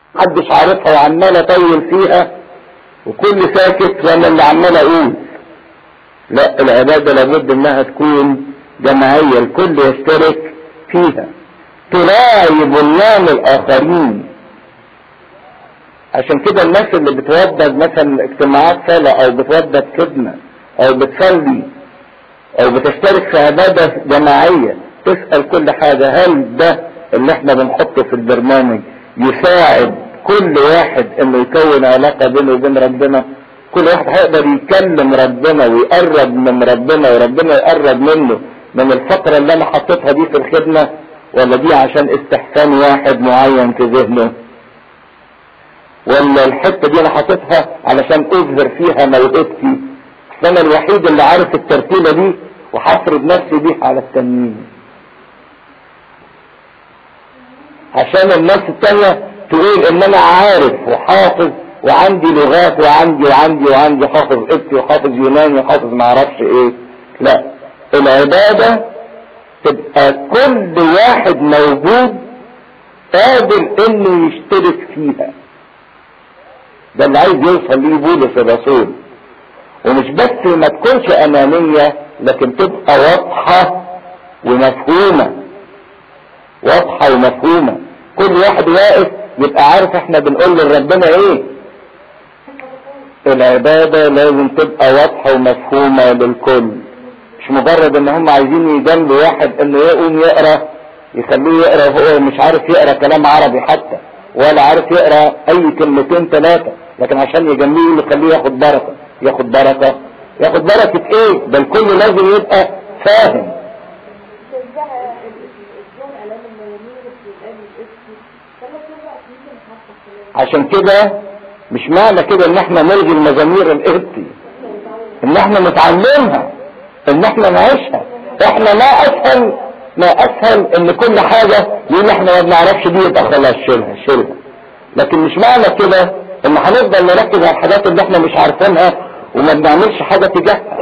محدش عارفها وعمال اطول فيها وكل ساكت وانا اللي عمال اقول لا العبادة لابد انها تكون جماعية الكل يشترك فيها تراعي بنيان الاخرين عشان كده الناس اللي بتوضب مثلا اجتماعات صلاة او بتوضب خدمة او بتصلي او بتشترك في عبادة جماعية تسأل كل حاجة هل ده اللي احنا بنحطه في البرنامج يساعد كل واحد انه يكون علاقة بينه وبين ربنا كل واحد هيقدر يكلم ربنا ويقرب من ربنا وربنا يقرب منه من الفترة اللي انا حطيتها دي في الخدمة ولا دي عشان استحسان واحد معين في ذهنه ولا الحتة دي انا حاططها علشان اظهر فيها موهبتي انا الوحيد اللي عارف الترتيبة دي وحفرض نفسي بيها على التانيين عشان الناس التانية تقول ان انا عارف وحافظ وعندي لغات وعندي وعندي وعندي حافظ قبطي وحافظ يوناني وحافظ معرفش ايه لا العبادة تبقى كل واحد موجود قادر انه يشترك فيها ده اللي عايز يوصل ليه بولس الرسول ومش بس ما تكونش انانية لكن تبقى واضحة ومفهومة واضحة ومفهومة كل واحد واقف يبقى عارف احنا بنقول لربنا ايه العبادة لازم تبقى واضحة ومفهومة للكل مش مجرد ان هم عايزين يجنبوا واحد انه يقوم يقرا يخليه يقرا وهو مش عارف يقرا كلام عربي حتى ولا عارف يقرا اي كلمتين ثلاثة لكن عشان يجنبيه يخليه ياخد بركة ياخد بركة ياخد بركة ايه ده الكل لازم يبقى فاهم عشان كده مش معنى كده ان احنا نلغي المزامير القبطي ان احنا نتعلمها ان احنا نعيشها احنا ما اسهل ما اسهل ان كل حاجة يقول احنا ما بنعرفش دي يبقى خلاص شيلها شيلها لكن مش معنى كده ان هنفضل نركز على الحاجات اللي احنا مش عارفينها وما بنعملش حاجة تجاهها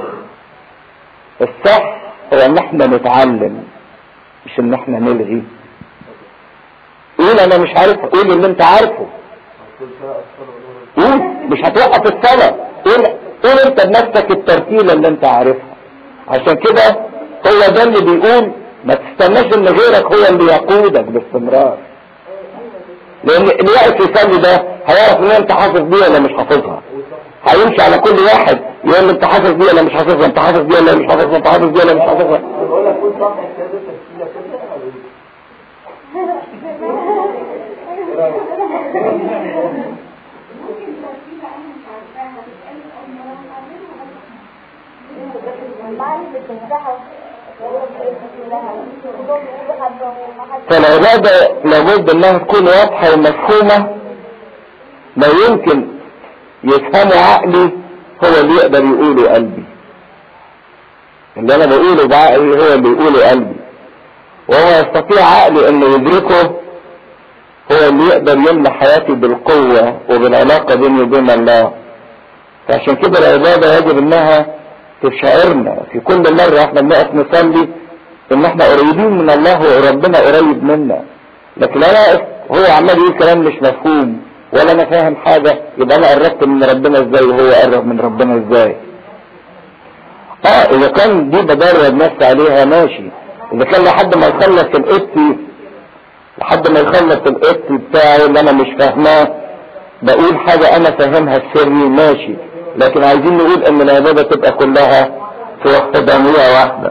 الصح هو ان احنا نتعلم مش ان احنا نلغي قول انا مش عارف قول اللي انت عارفه قول مش هتوقف الصلاة قول قول انت بنفسك الترتيلة اللي انت عارفها عشان كده هو ده اللي بيقول ما تستناش ان غيرك هو اللي يقودك باستمرار لان اللي واقف يصلي ده هيعرف ان انت حافظ دي ولا مش حافظها هيمشي على كل واحد يقول له انت حافظ دي ولا مش حافظها انت حافظ دي ولا مش حافظها انت حافظ دي ولا مش حافظها فالعبادة لابد انها تكون واضحة ومفهومة لا يمكن يفهموا عقلي هو اللي يقدر يقوله قلبي اللي انا بقوله بعقلي هو اللي يقوله قلبي وهو يستطيع عقلي انه يدركه هو اللي يقدر يملى حياتي بالقوة وبالعلاقة بيني وبين الله فعشان كده العبادة يجب انها تشعرنا في كل مرة احنا بنقف نصلي ان احنا قريبين من الله وربنا قريب منا لكن انا واقف هو عمال يقول كلام مش مفهوم ولا انا فاهم حاجة يبقى انا قربت من ربنا ازاي وهو قرب من ربنا ازاي اه اذا كان دي بدرب نفسي عليها ماشي اذا كان لحد ما يخلص القطي لحد ما يخلص القطي بتاعي اللي انا مش فاهماه بقول حاجة انا فاهمها سري ماشي لكن عايزين نقول ان العبادة تبقى كلها في وحدانية واحدة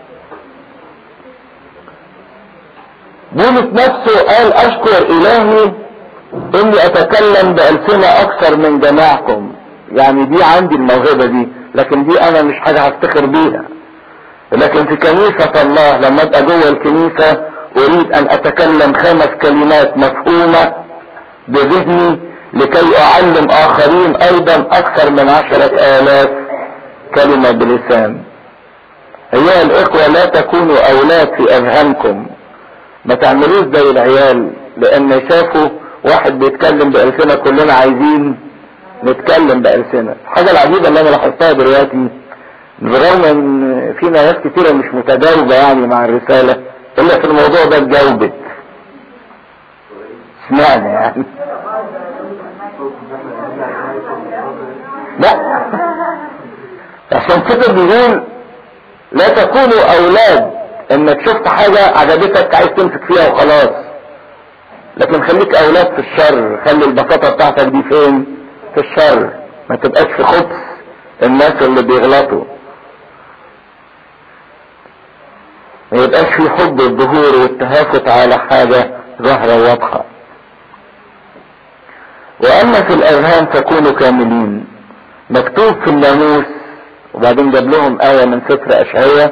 بولس نفسه قال اشكر الهي اني اتكلم بألسنة اكثر من جماعكم يعني دي عندي الموهبة دي لكن دي انا مش حاجة هفتخر بيها لكن في كنيسة الله لما ابقى جوه الكنيسة اريد ان اتكلم خمس كلمات مفهومة بذهني لكي اعلم اخرين ايضا اكثر من عشرة الاف كلمة بلسان ايها الاخوة لا تكونوا اولاد في اذهانكم ما تعملوش زي العيال لان شافوا واحد بيتكلم بألسنة كلنا عايزين نتكلم بألسنة الحاجة العجيبة اللي انا لاحظتها دلوقتي بالرغم ان في ناس كتيرة مش متجاوبة يعني مع الرسالة الا في الموضوع ده اتجاوبت اشمعنى يعني لا عشان كده بيقول لا تكونوا اولاد انك شفت حاجة عجبتك عايز تمسك فيها وخلاص لكن خليك اولاد في الشر خلي البساطة بتاعتك دي فين في الشر ما تبقاش في خبث الناس اللي بيغلطوا ما يبقاش في حب الظهور والتهافت على حاجة ظاهرة واضحة واما في الاذهان تكونوا كاملين مكتوب في الناموس وبعدين جاب لهم آية من سفر أشعية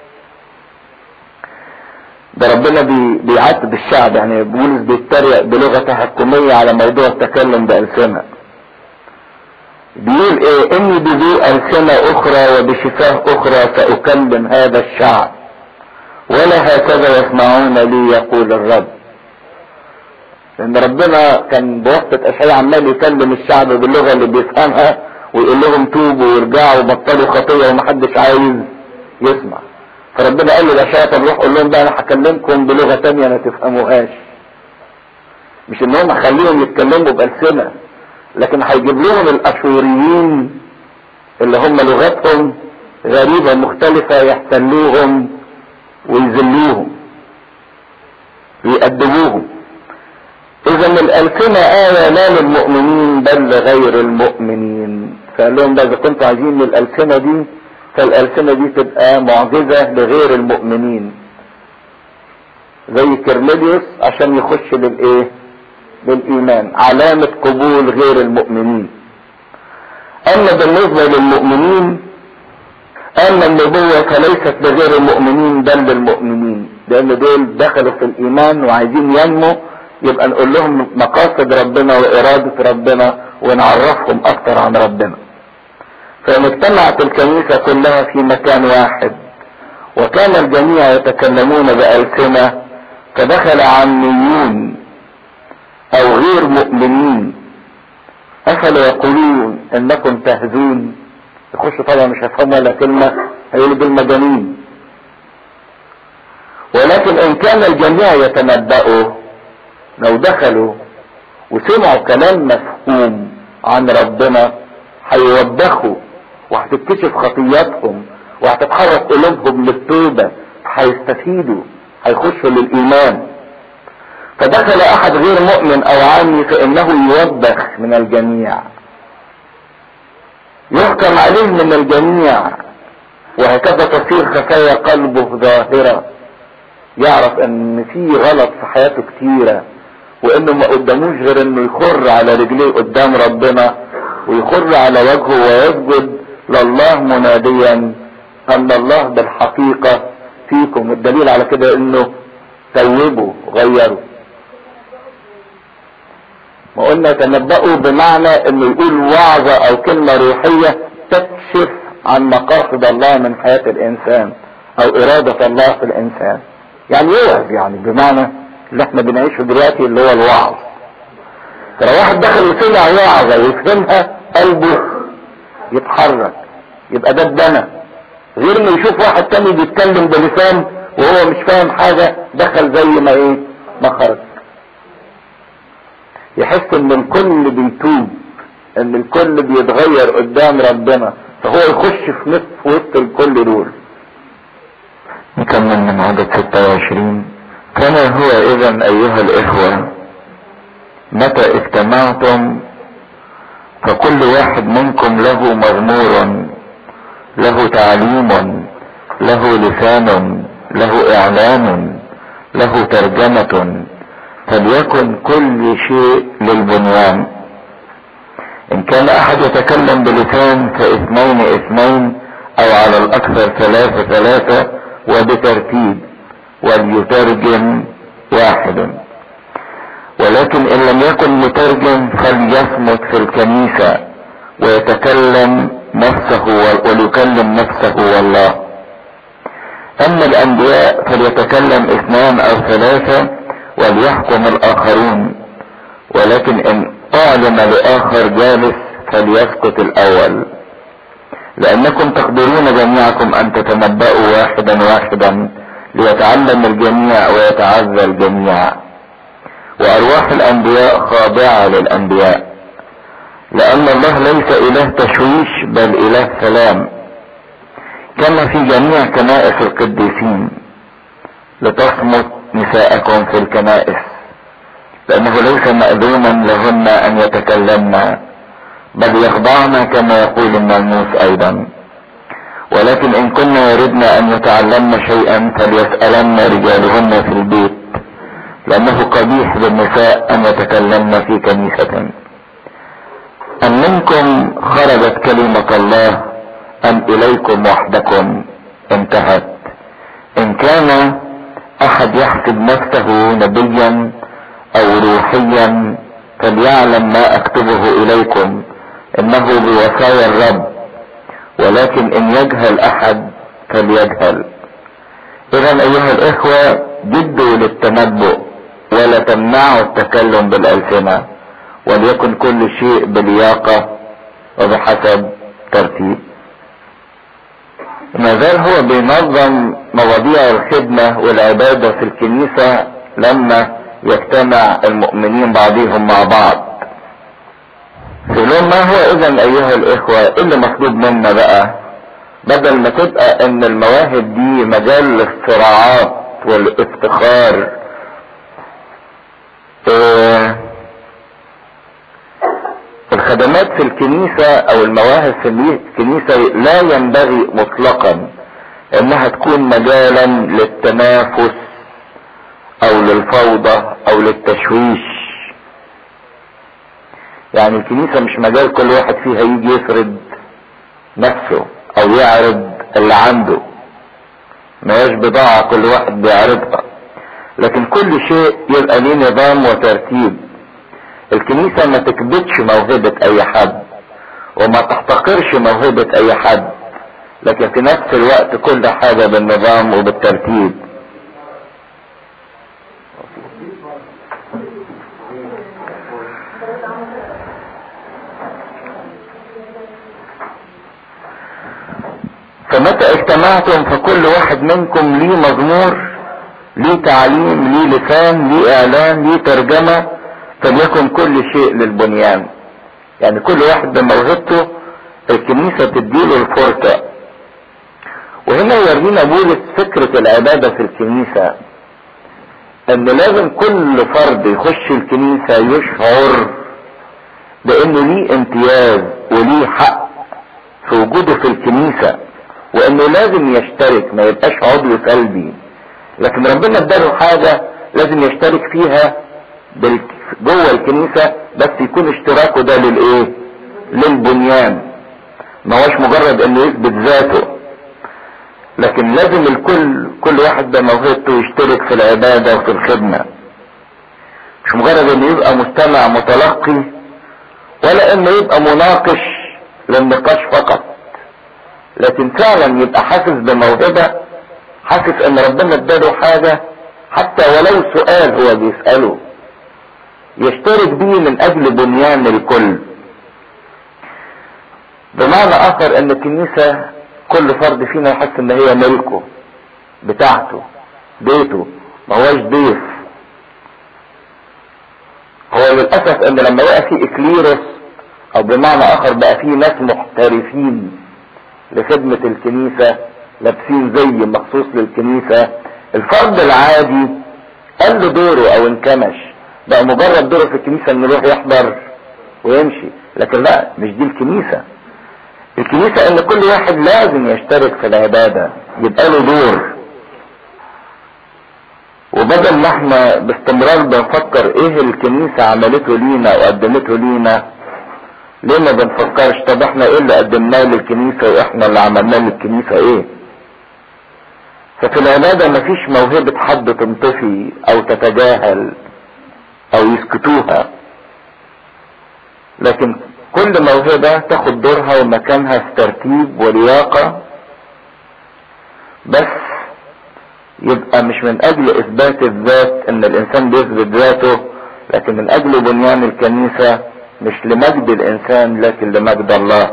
ده ربنا بي بيعاتب الشعب يعني بولس بيتريق بلغة تحكمية على موضوع التكلم بألسنة بيقول ايه اني بذو ألسنة اخرى وبشفاه اخرى سأكلم هذا الشعب ولا هكذا يسمعون لي يقول الرب لان ربنا كان بواسطة اشعياء عمال يكلم الشعب باللغة اللي بيفهمها ويقول لهم توبوا وارجعوا وبطلوا خطيه ومحدش عايز يسمع فربنا قال له الاشعياء طب روح قول لهم بقى انا هكلمكم بلغه تانية ما تفهموهاش مش ان هم هخليهم يتكلموا بألسنة لكن هيجيب لهم الاشوريين اللي هم لغتهم غريبة مختلفة يحتلوهم ويذلوهم ويأدبوهم اذا الالسنة آية لا للمؤمنين بل لغير المؤمنين فقال لهم بقى اذا كنتوا عايزين الالسنة دي فالالسنة دي تبقى معجزة لغير المؤمنين زي كرنيليوس عشان يخش للايه للايمان علامة قبول غير المؤمنين اما بالنسبة للمؤمنين اما النبوة فليست لغير المؤمنين بل للمؤمنين لان دول دخلوا في الايمان وعايزين ينموا يبقى نقول لهم مقاصد ربنا وارادة ربنا ونعرفهم اكتر عن ربنا فان اجتمعت الكنيسة كلها في مكان واحد وكان الجميع يتكلمون بألسنة فدخل عاميون او غير مؤمنين افلا يقولون انكم تهزون يخشوا طبعا مش هيفهموا ولا كلمة هيقولوا دول مجانين ولكن ان كان الجميع يتنبأوا لو دخلوا وسمعوا كلام مفهوم عن ربنا هيوبخوا وهتكتشف خطياتهم وهتتحرك قلوبهم للتوبة هيستفيدوا هيخشوا للإيمان فدخل أحد غير مؤمن أو عامي فإنه يوبخ من الجميع يحكم عليه من الجميع وهكذا تصير خفايا قلبه ظاهرة يعرف ان في غلط في حياته كتيرة وانه ما قداموش غير انه يخر على رجليه قدام ربنا ويخر على وجهه ويسجد لله مناديا ان الله بالحقيقة فيكم والدليل على كده انه توبوا غيروا ما قلنا تنبأوا بمعنى انه يقول وعظة او كلمة روحية تكشف عن مقاصد الله من حياة الانسان او ارادة الله في الانسان يعني يوعظ يعني بمعنى اللي احنا بنعيشه دلوقتي اللي هو الوعظ ترى واحد دخل وسمع وعظة ويفهمها قلبه يتحرك يبقى ده اتبنى غير انه يشوف واحد تاني بيتكلم بلسان وهو مش فاهم حاجة دخل زي ما ايه ما خرج يحس ان الكل بيتوب ان الكل بيتغير قدام ربنا فهو يخش في نصف وسط الكل دول نكمل من عدد 26 كما هو اذا ايها الاخوة متى اجتمعتم فكل واحد منكم له مغمور له تعليم له لسان له اعلان له ترجمة فليكن كل شيء للبنيان ان كان احد يتكلم بلسان فاثنين اثنين او على الاكثر ثلاثة ثلاثة وبترتيب وليترجم واحد ولكن ان لم يكن مترجم فليصمت في الكنيسة ويتكلم نفسه وليكلم نفسه والله اما الانبياء فليتكلم اثنان او ثلاثة وليحكم الاخرون ولكن ان اعلم لاخر جالس فليسكت الاول لانكم تقدرون جميعكم ان تتنبأوا واحدا واحدا ليتعلم الجميع ويتعزى الجميع وارواح الانبياء خاضعة للانبياء لان الله ليس اله تشويش بل اله سلام كما في جميع كنائس القديسين لتصمت نساءكم في الكنائس لانه ليس مأذونا لهن ان يتكلمن بل يخضعن كما يقول الناموس ايضا ولكن ان كن يردن ان يتعلمن شيئا فليسألن رجالهن في البيت لانه قبيح بالنساء ان يتكلمن في كنيسة ام منكم خرجت كلمة الله ام اليكم وحدكم انتهت ان كان احد يحسب نفسه نبيا او روحيا فليعلم ما اكتبه اليكم انه بوصايا الرب ولكن ان يجهل احد فليجهل اذا ايها الاخوة جدوا للتنبؤ ولا تمنعوا التكلم بالالسنة وليكن كل شيء بلياقة وبحسب ترتيب ما زال هو بينظم مواضيع الخدمة والعبادة في الكنيسة لما يجتمع المؤمنين بعضهم مع بعض يقولون ما هو اذا ايها الاخوة ايه اللي مطلوب منا بقى بدل ما تبقى ان المواهب دي مجال للصراعات والافتخار إيه الخدمات في الكنيسة او المواهب في الكنيسة لا ينبغي مطلقا انها تكون مجالا للتنافس او للفوضى او للتشويش يعني الكنيسة مش مجال كل واحد فيها يجي يفرد نفسه او يعرض اللي عنده ما هياش بضاعة كل واحد بيعرضها لكن كل شيء يبقى ليه نظام وترتيب الكنيسة ما تكبتش موهبة اي حد وما تحتقرش موهبة اي حد لكن في نفس الوقت كل حاجة بالنظام وبالترتيب فمتى اجتمعتم فكل واحد منكم ليه مزمور ليه تعليم ليه لسان ليه اعلان ليه ترجمة فليكن كل شيء للبنيان يعني كل واحد بموهبته الكنيسة تديله الفرصة وهنا يورينا بولس فكرة العبادة في الكنيسة ان لازم كل فرد يخش الكنيسة يشعر بانه ليه امتياز وليه حق في وجوده في الكنيسة وانه لازم يشترك ما يبقاش عضو سلبي لكن ربنا اداله حاجة لازم يشترك فيها بال... جوه الكنيسة بس يكون اشتراكه ده للايه للبنيان ما هوش مجرد انه يثبت ذاته لكن لازم الكل كل واحد بموهبته يشترك في العبادة وفي الخدمة مش مجرد انه يبقى مستمع متلقي ولا انه يبقى مناقش للنقاش فقط لكن فعلا يبقى حاسس بموهبة حاسس ان ربنا اداله حاجة حتى ولو سؤال هو بيسأله يشترك بيه من اجل بنيان الكل بمعنى اخر ان الكنيسة كل فرد فينا يحس ان هي ملكه بتاعته بيته ما هوش ضيف هو للاسف ان لما بقى في اكليروس او بمعنى اخر بقى في ناس محترفين لخدمة الكنيسة لابسين زي مخصوص للكنيسة الفرد العادي قال له دوره او انكمش بقى مجرد دوره في الكنيسة انه يروح يحضر ويمشي لكن لا مش دي الكنيسة الكنيسة ان كل واحد لازم يشترك في العبادة يبقى له دور وبدل ما احنا باستمرار بنفكر ايه الكنيسة عملته لينا وقدمته لينا ليه ما بنفكرش طب احنا ايه اللي قدمناه للكنيسة واحنا اللي عملناه للكنيسة ايه ففي العبادة مفيش موهبة حد تنطفي او تتجاهل او يسكتوها لكن كل موهبة تاخد دورها ومكانها في ترتيب ولياقة بس يبقى مش من اجل اثبات الذات ان الانسان بيثبت ذاته لكن من اجل بنيان الكنيسة مش لمجد الانسان لكن لمجد الله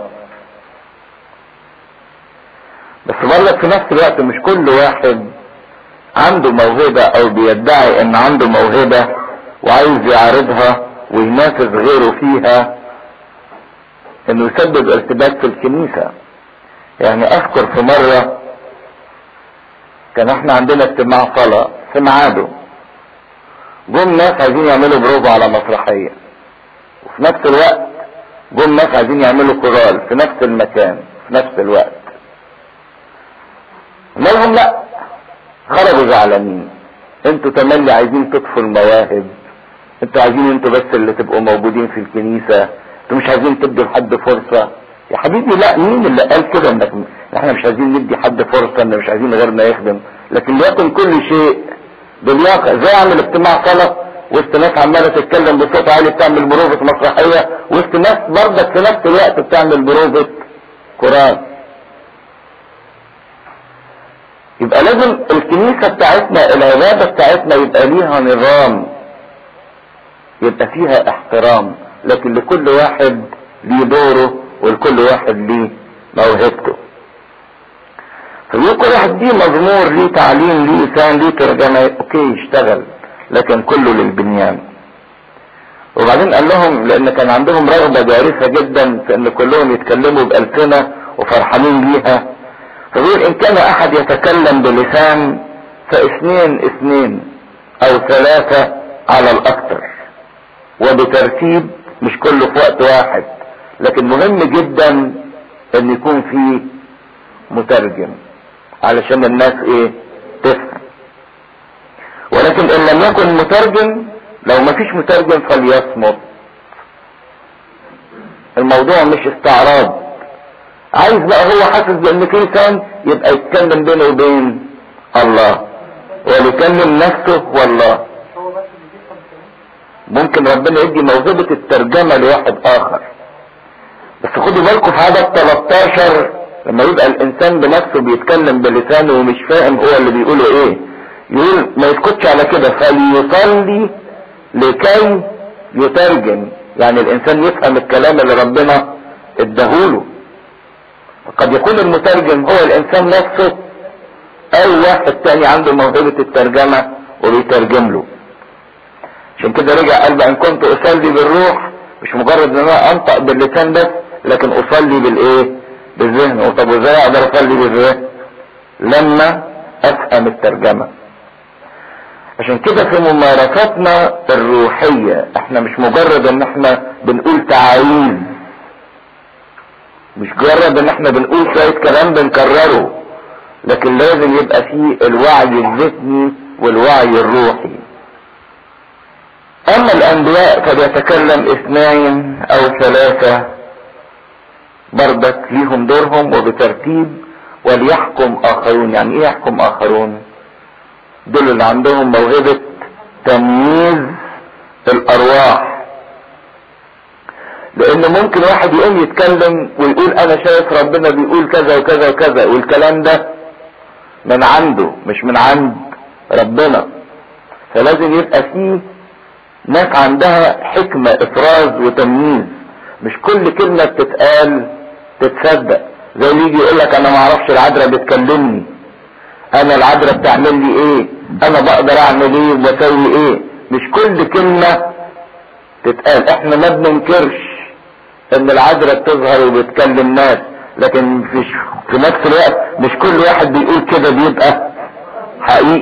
بس برضك في نفس الوقت مش كل واحد عنده موهبة او بيدعي ان عنده موهبة وعايز يعارضها وينافس غيره فيها انه يسبب ارتباك في الكنيسة يعني اذكر في مرة كان احنا عندنا اجتماع صلاة في ميعاده جم ناس عايزين يعملوا بروفا على مسرحية وفي نفس الوقت جم ناس عايزين يعملوا كورال في نفس المكان في نفس الوقت قلنا لهم لا خرجوا زعلانين انتوا تملي عايزين تطفوا المواهب انتوا عايزين انتوا بس اللي تبقوا موجودين في الكنيسة انتوا مش عايزين تدوا لحد فرصة يا حبيبي لا مين اللي قال كده انك احنا مش عايزين ندي حد فرصة ان مش عايزين غيرنا يخدم لكن ليكن كل شيء بالواقع زي اعمل اجتماع صلاة وسط ناس عمالة تتكلم بصوت عالي بتعمل بروفة مسرحية وسط ناس برضك في نفس الوقت بتعمل بروفة قرآن يبقى لازم الكنيسة بتاعتنا العبادة بتاعتنا يبقى ليها نظام يبقى فيها احترام لكن لكل واحد ليه دوره ولكل واحد ليه موهبته فليه كل واحد ليه مزمور ليه تعليم ليه لسان ليه ترجمة اوكي يشتغل لكن كله للبنيان وبعدين قال لهم لان كان عندهم رغبة جارفة جدا في ان كلهم يتكلموا بألسنة وفرحانين بيها فبيقول ان كان احد يتكلم بلسان فاثنين اثنين او ثلاثة على الاكثر وبترتيب مش كله في وقت واحد لكن مهم جدا ان يكون في مترجم علشان الناس ايه تفهم ولكن ان لم يكن مترجم لو ما فيش مترجم فليصمت الموضوع مش استعراض عايز بقى هو حاسس بان في لسان يبقى يتكلم بينه وبين الله ويكلم نفسه والله ممكن ربنا يدي موهبة الترجمة لواحد اخر بس خدوا بالكم في عدد 13 لما يبقى الانسان بنفسه بيتكلم بلسانه ومش فاهم هو اللي بيقوله ايه يقول ما يسكتش على كده فليصلي لكي يترجم يعني الانسان يفهم الكلام اللي ربنا اداهوله قد يكون المترجم هو الانسان نفسه او واحد تاني عنده موهبة الترجمة وبيترجم له عشان كده رجع قال بقى ان كنت اصلي بالروح مش مجرد ان انا انطق باللسان بس لكن اصلي بالايه بالذهن طب وازاي اقدر اصلي بالذهن لما افهم الترجمة عشان كده في ممارساتنا الروحية احنا مش مجرد ان احنا بنقول تعاويذ مش مجرد ان احنا بنقول شوية كلام بنكرره لكن لازم يبقى فيه الوعي الذهني والوعي الروحي اما الانبياء فبيتكلم اثنين او ثلاثة بردك ليهم دورهم وبترتيب وليحكم اخرون يعني ايه يحكم اخرون دول اللي عندهم موهبة تمييز الارواح لان ممكن واحد يقوم يتكلم ويقول انا شايف ربنا بيقول كذا وكذا وكذا والكلام ده من عنده مش من عند ربنا فلازم يبقى فيه ناس عندها حكمة افراز وتمييز مش كل كلمة بتتقال تتصدق زي اللي يجي يقول لك انا ما اعرفش العذراء بتكلمني انا العذراء بتعمل لي ايه انا بقدر اعمل ايه وبسوي ايه مش كل كلمة تتقال احنا ما بننكرش ان العذراء بتظهر وبتكلم ناس لكن في, في نفس الوقت مش كل واحد بيقول كده بيبقى حقيقي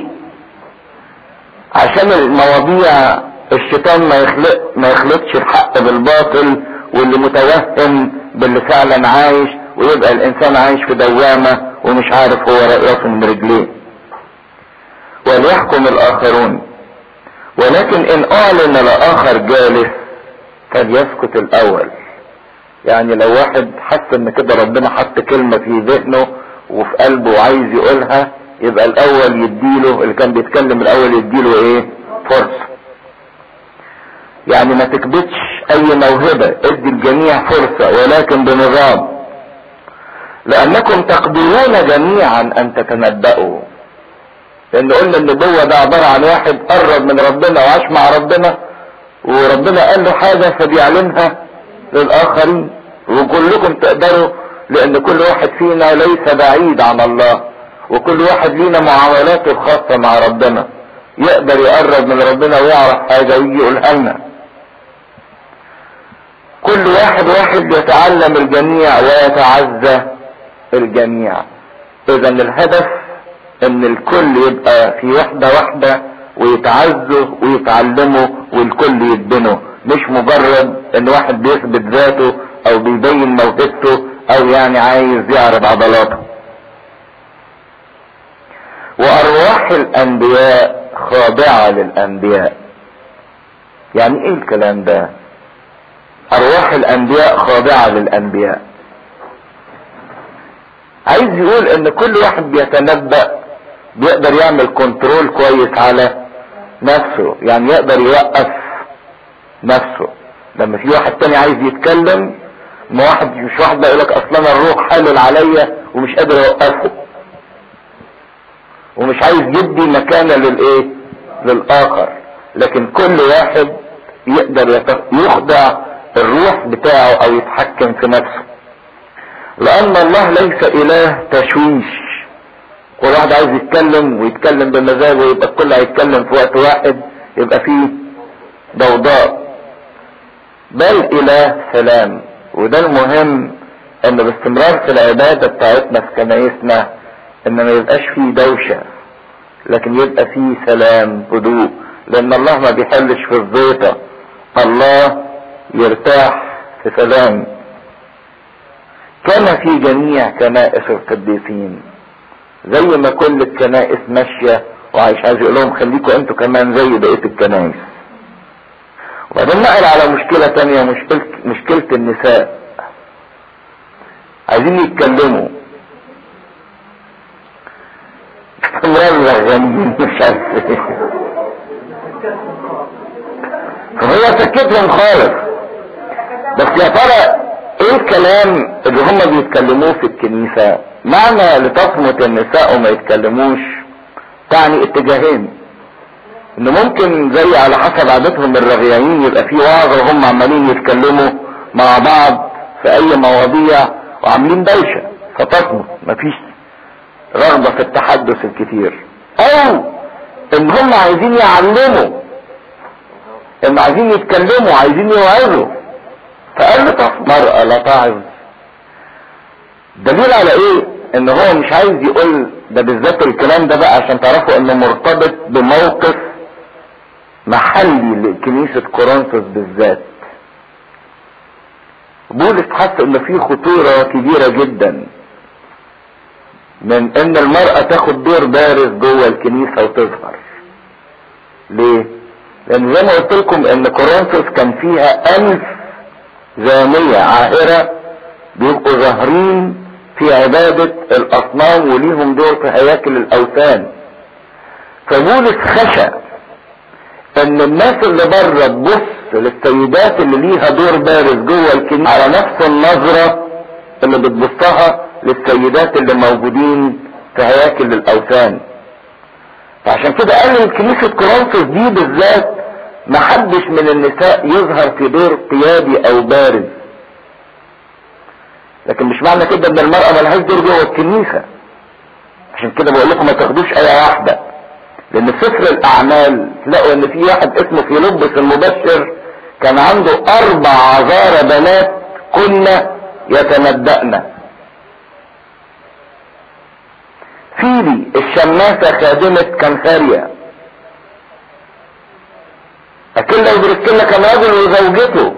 عشان المواضيع الشيطان ما يخلق ما يخلطش الحق بالباطل واللي متوهم باللي فعلا عايش ويبقى الانسان عايش في دوامة ومش عارف هو راسه من رجليه وليحكم الاخرون ولكن ان اعلن لاخر جالس فليسكت الاول يعني لو واحد حس ان كده ربنا حط كلمة في ذهنه وفي قلبه وعايز يقولها يبقى الاول يديله اللي كان بيتكلم الاول يديله ايه فرصة يعني ما تكبتش اي موهبة ادي الجميع فرصة ولكن بنظام لانكم تقدرون جميعا ان تتنبأوا لان قلنا النبوة ده عبارة عن واحد قرب من ربنا وعاش مع ربنا وربنا قال له حاجة فبيعلمها للاخرين وكلكم تقدروا لان كل واحد فينا ليس بعيد عن الله وكل واحد لينا معاملاته الخاصة مع ربنا يقدر يقرب من ربنا ويعرف حاجة ويجي يقولها لنا كل واحد واحد يتعلم الجميع ويتعزى الجميع اذا الهدف ان الكل يبقى في وحدة واحدة ويتعزوا ويتعلموا والكل يدبنوا مش مجرد ان واحد بيثبت ذاته او بيبين موهبته او يعني عايز يعرض عضلاته وارواح الانبياء خاضعة للانبياء يعني ايه الكلام ده ارواح الانبياء خاضعة للانبياء عايز يقول ان كل واحد بيتنبأ بيقدر يعمل كنترول كويس على نفسه يعني يقدر يوقف نفسه لما في واحد تاني عايز يتكلم ما واحد مش واحد بقى يقولك اصلا الروح حلل عليا ومش قادر اوقفه ومش عايز يدي مكانه للايه للاخر لكن كل واحد يقدر يخضع الروح بتاعه او يتحكم في نفسه لان الله ليس اله تشويش كل واحد عايز يتكلم ويتكلم بمزاجه ويبقى الكل هيتكلم في وقت واحد يبقى فيه ضوضاء بل اله سلام وده المهم ان باستمرار في العبادة بتاعتنا في كنايسنا ان ما يبقاش فيه دوشة لكن يبقى فيه سلام هدوء لان الله ما بيحلش في الزيطة الله يرتاح في سلام كان في جميع كنائس القديسين زي ما كل الكنائس ماشية وعايش عايز يقول لهم خليكم انتوا كمان زي بقية الكنائس وبعدين نقل على مشكلة تانية مشكلة, مشكلة النساء عايزين يتكلموا استمرار الغنيين مش عارف ايه فهي سكتهم خالص بس يا ترى ايه الكلام اللي هم بيتكلموه في الكنيسة معنى لتصمت النساء وما يتكلموش تعني اتجاهين ان ممكن زي على حسب عادتهم الرغيانين يبقى في وعظ وهم عمالين يتكلموا مع بعض في اي مواضيع وعاملين دوشة فتصمت مفيش رغبة في التحدث الكتير او ان هم عايزين يعلموا ان عايزين يتكلموا عايزين يوعظوا فقال له مرأة لا تعظ دليل على ايه ان هو مش عايز يقول ده بالذات الكلام ده بقى عشان تعرفوا انه مرتبط بموقف محلي لكنيسة كورنثوس بالذات بولس حس ان في خطورة كبيرة جدا من ان المرأة تاخد دور بارز جوه الكنيسة وتظهر ليه لان زي ما قلت لكم ان كورنثوس كان فيها الف زانية عاهرة بيبقوا ظاهرين في عبادة الاصنام وليهم دور في هياكل الاوثان فبولس خشى ان الناس اللي بره تبص للسيدات اللي ليها دور بارز جوه الكنيسة على نفس النظرة اللي بتبصها للسيدات اللي موجودين في هياكل الاوثان فعشان كده قال كنيسة كورنثوس دي بالذات محدش من النساء يظهر في دور قيادي او بارز لكن مش معنى كده ان المرأة ملهاش دور جوه الكنيسة عشان كده بقول لكم ما تاخدوش اي واحدة لان في سفر الاعمال تلاقوا ان في واحد اسمه فيلبس المبشر كان عنده اربع عذارى بنات كنا يتنبأن فيلي الشماسة خادمة كنخاريا أكيلا وبرسكيلا كان راجل وزوجته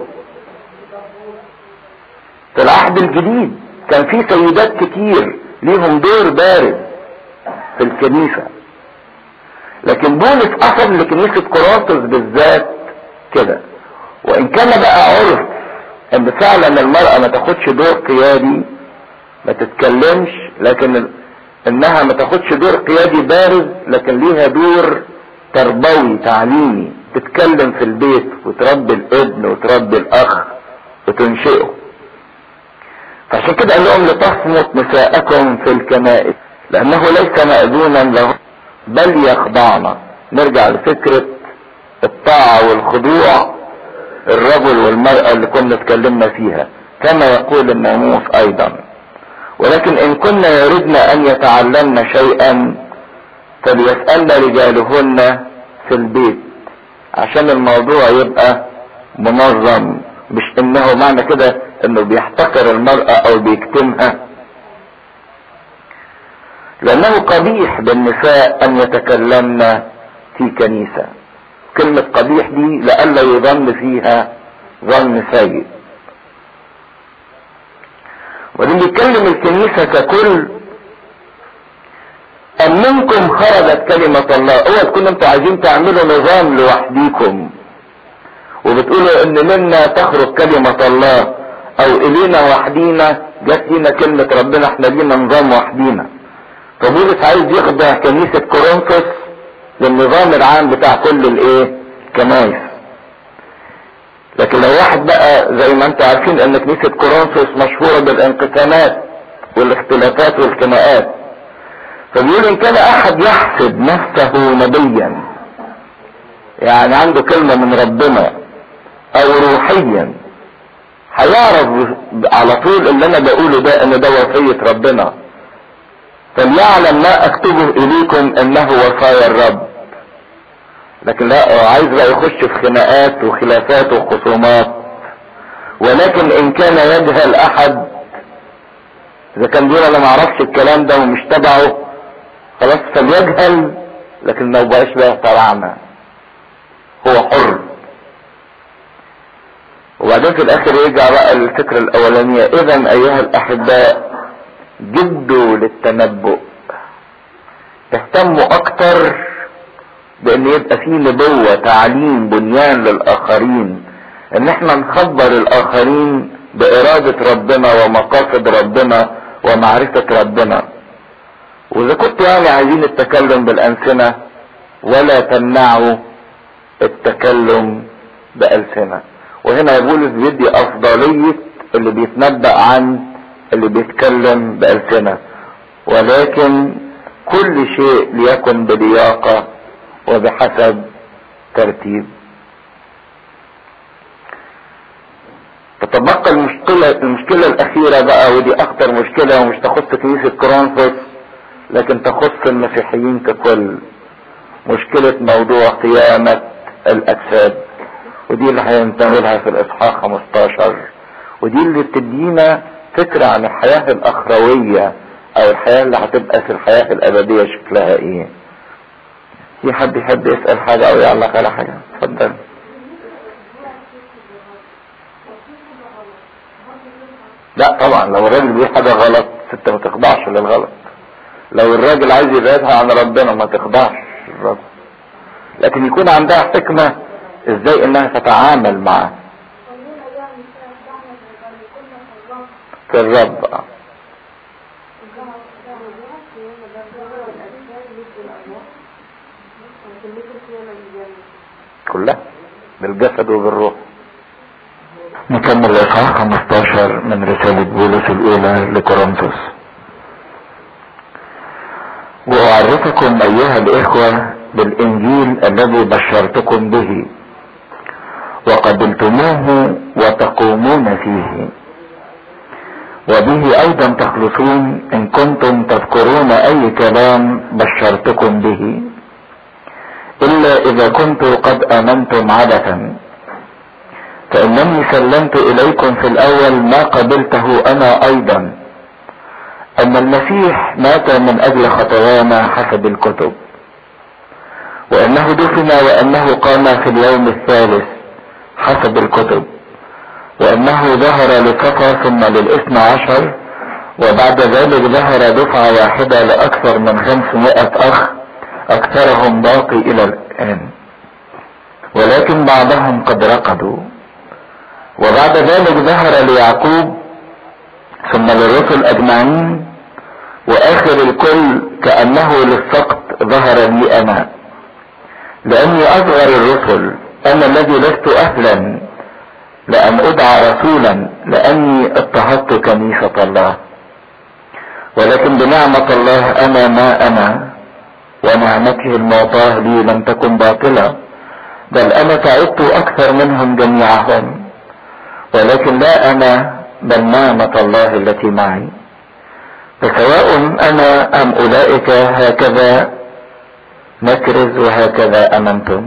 في العهد الجديد كان في سيدات كتير ليهم دور بارز في الكنيسة لكن بولس أخذ لكنيسة كورنثوس بالذات كده وإن كان بقى عرف إن فعلا المرأة ما تاخدش دور قيادي ما تتكلمش لكن انها ما تاخدش دور قيادي بارز لكن ليها دور تربوي تعليمي تتكلم في البيت وتربي الابن وتربي الاخ وتنشئه فعشان كده قال لهم لتصمت نساءكم في الكنائس لانه ليس مأذونا له بل يخضعنا نرجع لفكرة الطاعة والخضوع الرجل والمرأة اللي كنا اتكلمنا فيها كما يقول الناموس ايضا ولكن ان كنا يردن ان يتعلمن شيئا فليسألن رجالهن في البيت عشان الموضوع يبقى منظم مش انه معنى كده انه بيحتقر المرأة او بيكتمها لانه قبيح بالنساء ان يتكلمن في كنيسة كلمة قبيح دي لألا يظن فيها ظن سيء وبعدين بيتكلم الكنيسة ككل أم منكم خرجت كلمة الله اوعى تكونوا انتوا عايزين تعملوا نظام لوحديكم وبتقولوا ان منا تخرج كلمة الله او الينا وحدينا جت لينا كلمة ربنا احنا لينا نظام وحدينا فبولس عايز يخضع كنيسة كورنثوس للنظام العام بتاع كل الايه كنايس لكن لو واحد بقى زي ما انتم عارفين ان كنيسة كورنثوس مشهورة بالانقسامات والاختلافات والخناقات فبيقول ان كان احد يحسب نفسه نبيا يعني عنده كلمة من ربنا او روحيا هيعرف على طول اللي انا بقوله ده ان ده وصية ربنا فليعلم ما اكتبه اليكم انه وصايا الرب لكن لا عايز بقى يخش في خناقات وخلافات وخصومات ولكن ان كان يجهل احد اذا كان بيقول انا ما اعرفش الكلام ده ومش تبعه خلاص فليجهل لكن ما بقاش بقى تبعنا هو حر وبعدين في الاخر يرجع بقى للفكرة الاولانية اذا ايها الاحباء جدوا للتنبؤ اهتموا اكتر بان يبقى فيه نبوة تعليم بنيان للاخرين ان احنا نخبر الاخرين بارادة ربنا ومقاصد ربنا ومعرفة ربنا واذا كنتوا يعني عايزين التكلم بالالسنة ولا تمنعوا التكلم بألسنة وهنا بولس بيدي افضلية اللي بيتنبأ عن اللي بيتكلم بألسنة ولكن كل شيء ليكن بلياقة وبحسب ترتيب تتبقى المشكلة المشكلة الأخيرة بقى ودي أخطر مشكلة ومش تخص كنيسة كورنثوس لكن تخص المسيحيين ككل مشكلة موضوع قيامة الأجساد ودي اللي هينتهلها في الإصحاح 15 ودي اللي بتدينا فكرة عن الحياة الأخروية أو الحياة اللي هتبقى في الحياة الأبدية شكلها إيه في حد يحب يسأل حاجة أو يعلق على حاجة اتفضل لا طبعا لو الراجل بيقول حاجة غلط انت ما تخضعش للغلط لو الراجل عايز يبعدها عن ربنا ما تخضعش للرب لكن يكون عندها حكمة ازاي انها تتعامل معاه في الرب آه. كلها بالجسد وبالروح نكمل الاصحاح 15 من رسالة بولس الاولى لكورنثوس واعرفكم ايها الاخوة بالانجيل الذي بشرتكم به وقبلتموه وتقومون فيه وبه ايضا تخلصون ان كنتم تذكرون اي كلام بشرتكم به الا اذا كنتم قد امنتم عبثا فانني سلمت اليكم في الاول ما قبلته انا ايضا ان المسيح مات من اجل خطايانا حسب الكتب وانه دفن وانه قام في اليوم الثالث حسب الكتب وانه ظهر لصفا ثم للاثنى عشر وبعد ذلك ظهر دفعة واحدة لاكثر من خمسمائة اخ اكثرهم باقي الى الان ولكن بعضهم قد رقدوا وبعد ذلك ظهر ليعقوب ثم للرسل اجمعين واخر الكل كانه للسقط ظهر لي انا لاني اصغر الرسل انا الذي لست اهلا لان ادعى رسولا لاني اضطهدت كنيسة الله ولكن بنعمة الله انا ما انا ونعمته المعطاة لي لم تكن باطلة بل انا تعبت اكثر منهم جميعهم ولكن لا انا بل نعمة الله التي معي فسواء انا ام اولئك هكذا نكرز وهكذا امنتم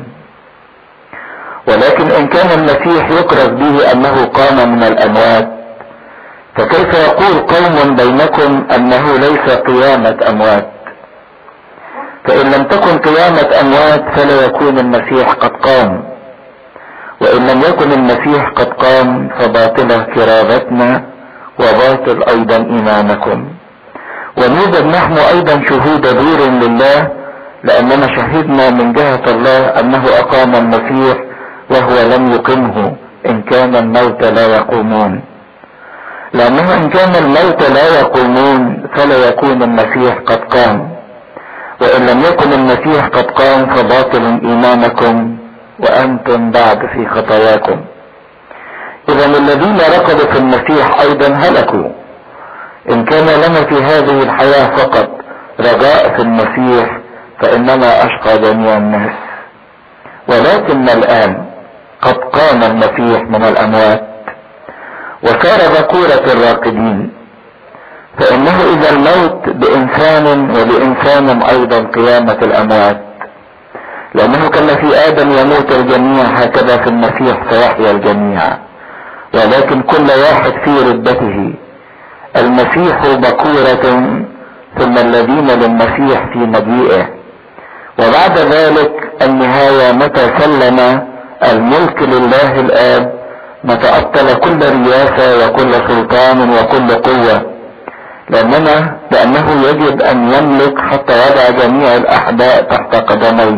ولكن ان كان المسيح يكرز به انه قام من الاموات فكيف يقول قوم بينكم انه ليس قيامة اموات فان لم تكن قيامة اموات فلا يكون المسيح قد قام وان لم يكن المسيح قد قام فباطلة كرامتنا وباطل ايضا ايمانكم ونوجد نحن ايضا شهود دور لله لاننا شهدنا من جهة الله انه اقام المسيح وهو لم يقمه ان كان الموت لا يقومون لانه ان كان الموت لا يقومون فلا يكون المسيح قد قام وان لم يكن المسيح قد قام فباطل ايمانكم وانتم بعد في خطاياكم اذا الذين ركضوا في المسيح ايضا هلكوا ان كان لنا في هذه الحياة فقط رجاء في المسيح فاننا اشقى جميع الناس ولكن الان قد قام المسيح من الاموات وصار ذكورة الراقدين فانه اذا الموت بانسان وبانسان ايضا قيامة الاموات لانه كما في ادم يموت الجميع هكذا في المسيح سيحيا الجميع ولكن كل واحد في ردته المسيح بكورة ثم الذين للمسيح في مجيئه وبعد ذلك النهاية متى سلم الملك لله الآب متى أبطل كل رياسة وكل سلطان وكل قوة لأننا لأنه يجب أن يملك حتى يضع جميع الأحداء تحت قدميه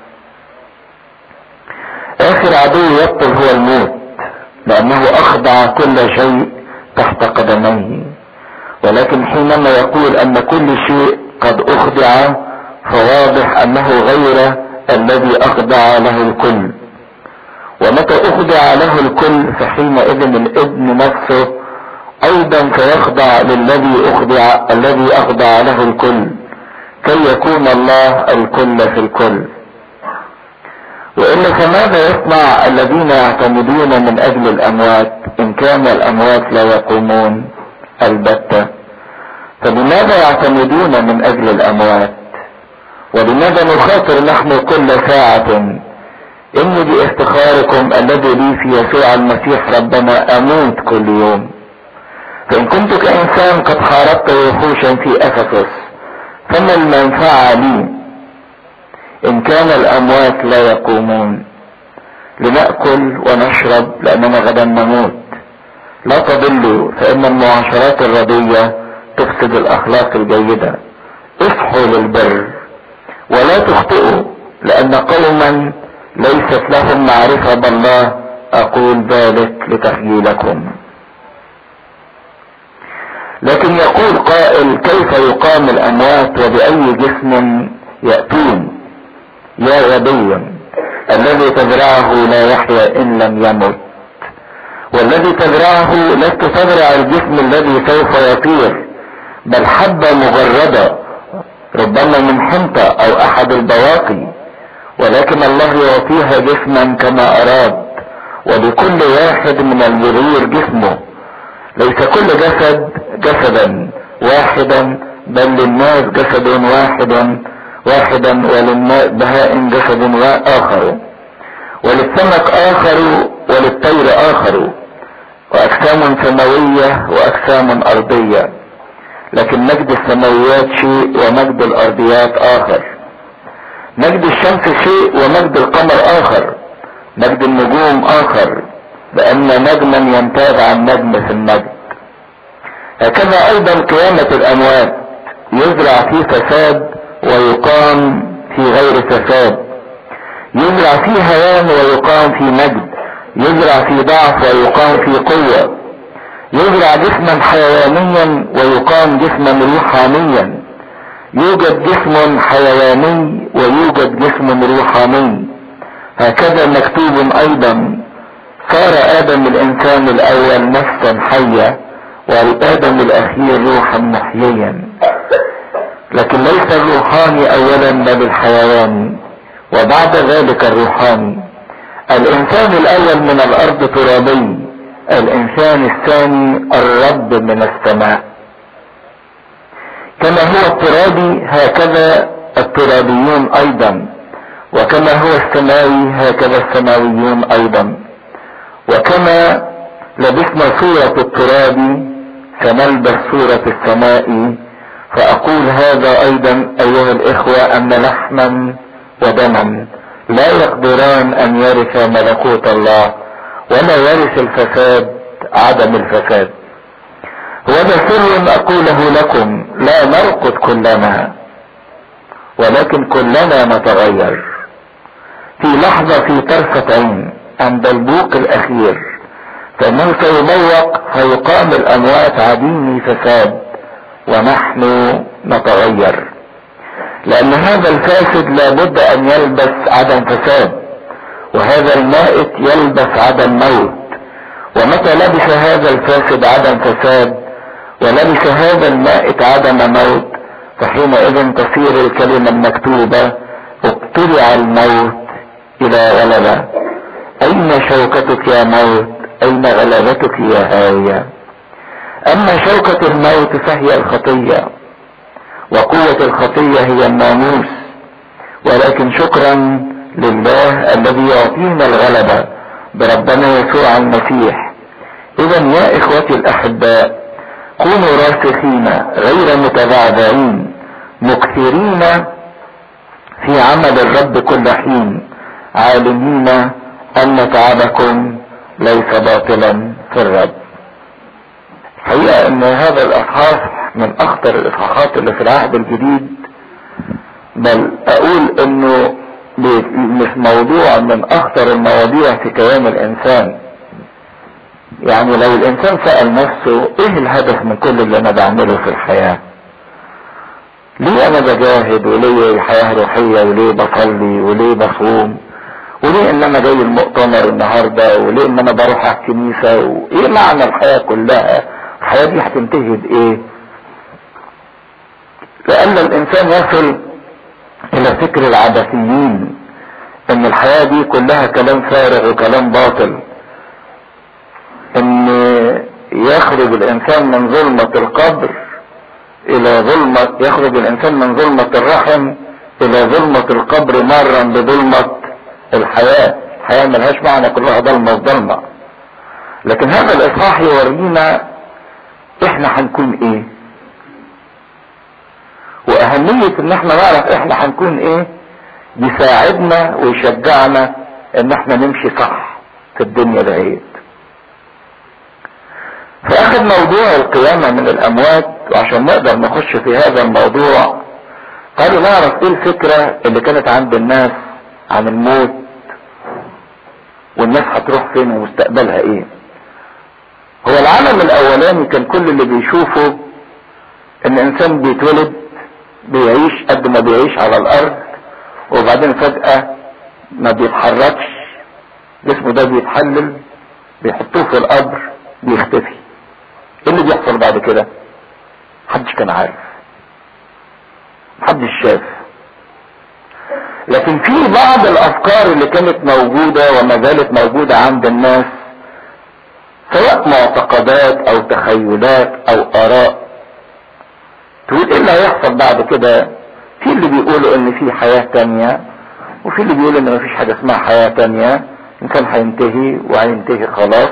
آخر عدو يبطل هو الموت لأنه أخضع كل شيء تحت قدميه ولكن حينما يقول أن كل شيء قد أخضع فواضح أنه غير الذي أخضع له الكل ومتى أخضع له الكل فحينئذ الابن نفسه أيضا سيخضع للذي أخضع الذي أخضع له الكل كي يكون الله الكل في الكل وإلا فماذا يصنع الذين يعتمدون من أجل الأموات إن كان الأموات لا يقومون البتة فلماذا يعتمدون من أجل الأموات ولماذا نخاطر نحن كل ساعة إن بافتخاركم الذي لي في يسوع المسيح ربنا أموت كل يوم فإن كنت كإنسان قد حاربت وحوشا في أفسس فما المنفعة لي إن كان الأموات لا يقومون لنأكل ونشرب لأننا غدا نموت لا تضلوا فإن المعاشرات الردية تفسد الأخلاق الجيدة اصحوا للبر ولا تخطئوا لأن قوما ليست لهم معرفة بالله أقول ذلك لتخجيلكم لكن يقول قائل كيف يقام الأموات وبأي جسم يأتون يا غبي الذي تزرعه لا يحيا إن لم يمت والذي تزرعه لست تزرع الجسم الذي سوف يطير بل حبة مجردة ربما من حنطة او احد البواقي ولكن الله يعطيها جسما كما اراد ولكل واحد من البذور جسمه ليس كل جسد جسدا واحدا بل للناس جسد واحد واحدا وللبهائم جسد اخر وللسمك اخر وللطير اخر واجسام سماوية واجسام ارضية لكن مجد السماويات شيء ومجد الارضيات اخر مجد الشمس شيء ومجد القمر اخر مجد النجوم اخر لان نجما يمتاز عن نجم في المجد هكذا ايضا قيامة الاموات يزرع في فساد ويقام في غير فساد يزرع في هوان ويقام في مجد يزرع في ضعف ويقام في قوة يزرع جسما حيوانيا ويقام جسما روحانيا يوجد جسم حيواني ويوجد جسم روحاني هكذا مكتوب ايضا صار ادم الانسان الاول نفسا حية والادم الاخير روحا محييا لكن ليس الروحاني اولا بل الحيواني وبعد ذلك الروحاني الانسان الاول من الارض ترابي الانسان الثاني الرب من السماء كما هو الترابي هكذا الترابيون ايضا وكما هو السماوي هكذا السماويون ايضا وكما لبسنا صورة التراب فنلبس صورة السماء فاقول هذا ايضا ايها الاخوة ان لحما ودما لا يقدران ان يرث ملكوت الله ولا يرث الفساد عدم الفساد وهذا سر اقوله لكم لا نرقد كلنا ولكن كلنا نتغير في لحظة في طرفة عين عند البوق الاخير فانه سيبوق فيقام الاموات عديم فساد ونحن نتغير لان هذا الفاسد لابد ان يلبس عدم فساد وهذا المائت يلبس عدم موت ومتى لبس هذا الفاسد عدم فساد ولبس هذا المائت عدم موت فحينئذ تصير الكلمة المكتوبة ابتلع الموت الى غلبة اين شوكتك يا موت اين غلبتك يا هاية اما شوكة الموت فهي الخطية وقوة الخطية هي الناموس ولكن شكرا لله الذي يعطينا الغلبة بربنا يسوع المسيح اذا يا اخوتي الاحباء كونوا راسخين غير متبعبعين مكثرين في عمل الرب كل حين عالمين ان تعبكم ليس باطلا في الرب الحقيقة ان هذا الاصحاح من اخطر الاصحاحات اللي في العهد الجديد بل اقول انه مش موضوع من اخطر المواضيع في كيان الانسان يعني لو الانسان سأل نفسه ايه الهدف من كل اللي انا بعمله في الحياة ليه انا بجاهد وليه حياة روحية وليه بصلي وليه بصوم وليه ان انا جاي المؤتمر النهاردة وليه ان انا بروح على الكنيسة وايه معنى الحياة كلها الحياة دي هتنتهي بايه لان الانسان يصل الى فكر العبثيين ان الحياة دي كلها كلام فارغ وكلام باطل ان يخرج الانسان من ظلمة القبر الى ظلمة يخرج الانسان من ظلمة الرحم الى ظلمة القبر مرا بظلمة الحياة الحياة ملهاش معنى كلها ضلمة وضلمة لكن هذا الاصحاح يورينا احنا هنكون ايه واهمية ان احنا نعرف احنا هنكون ايه يساعدنا ويشجعنا ان احنا نمشي صح في الدنيا دهيت فاخد موضوع القيامة من الاموات وعشان نقدر نخش في هذا الموضوع قالوا نعرف ايه الفكرة اللي كانت عند الناس عن الموت والناس هتروح فين ومستقبلها ايه هو العالم الاولاني كان كل اللي بيشوفه ان انسان بيتولد بيعيش قد ما بيعيش على الارض وبعدين فجأة ما بيتحركش جسمه ده بيتحلل بيحطوه في القبر بيختفي ايه اللي بيحصل بعد كده محدش كان عارف محدش شاف لكن في بعض الافكار اللي كانت موجودة وما زالت موجودة عند الناس سواء معتقدات او تخيلات او اراء تقول ايه اللي هيحصل بعد كده في اللي بيقولوا ان في حياة تانية وفي اللي بيقولوا ان مفيش حاجة اسمها حياة تانية الانسان هينتهي وهينتهي خلاص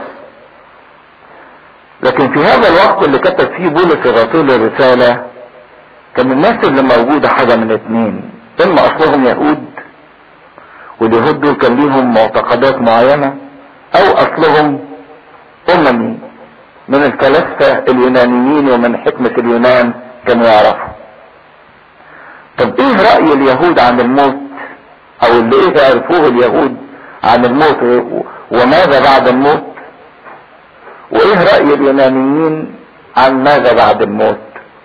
لكن في هذا الوقت اللي كتب فيه بولس الرسول الرسالة كان الناس اللي موجودة حاجة من اتنين اما اصلهم يهود واليهود دول كان ليهم معتقدات معينة او اصلهم اممي من الفلاسفة اليونانيين ومن حكمة اليونان كانوا يعرفوا طب ايه رأي اليهود عن الموت او اللي ايه يعرفوه اليهود عن الموت وماذا بعد الموت وايه رأي اليونانيين عن ماذا بعد الموت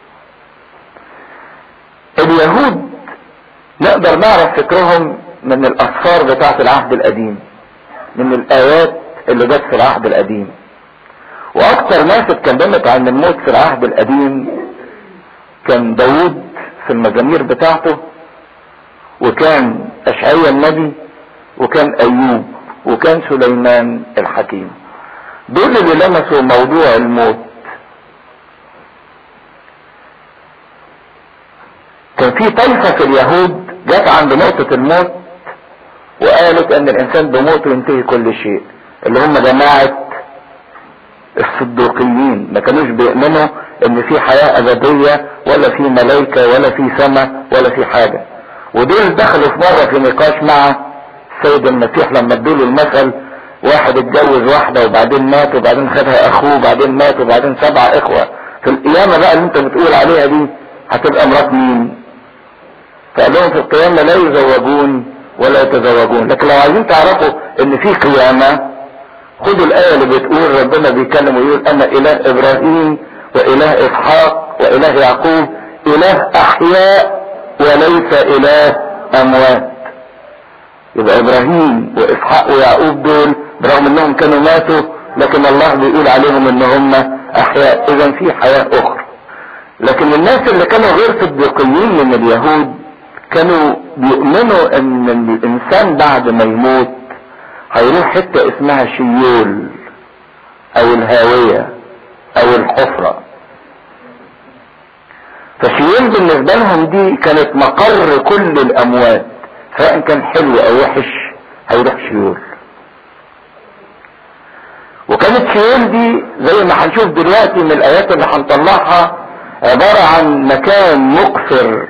اليهود نقدر نعرف فكرهم من الاسفار بتاعة العهد القديم من الايات اللي جت في العهد القديم واكتر ناس اتكلمت عن الموت في العهد القديم كان داود في المزامير بتاعته وكان اشعيا النبي وكان ايوب وكان سليمان الحكيم دول اللي لمسوا موضوع الموت كان في طائفة في اليهود جت عند نقطة الموت وقالت ان الانسان بموته ينتهي كل شيء اللي هم جماعة الصدوقيين ما كانوش بيؤمنوا ان في حياة ابدية ولا في ملائكة ولا في سماء ولا في حاجة ودول دخلوا في مرة في نقاش مع السيد المسيح لما ادوله المثل واحد اتجوز واحدة وبعدين مات وبعدين خدها اخوه وبعدين مات وبعدين سبع اخوة في القيامة بقى اللي انت بتقول عليها دي هتبقى مرات مين فقال لهم في القيامة لا يزوجون ولا يتزوجون لكن لو عايزين تعرفوا ان في قيامة خدوا الآية اللي بتقول ربنا بيتكلم ويقول أنا إله إبراهيم وإله إسحاق وإله يعقوب إله أحياء وليس إله أموات يبقى إبراهيم وإسحاق ويعقوب دول برغم إنهم كانوا ماتوا لكن الله بيقول عليهم إن هم أحياء إذا في حياة أخرى لكن الناس اللي كانوا غير صديقيين من اليهود كانوا بيؤمنوا ان الانسان بعد ما يموت هيروح حتة اسمها شيول او الهاوية او الحفرة فشيول بالنسبة لهم دي كانت مقر كل الاموات سواء كان حلو او وحش هيروح شيول وكانت شيول دي زي ما هنشوف دلوقتي من الايات اللي هنطلعها عبارة عن مكان مقفر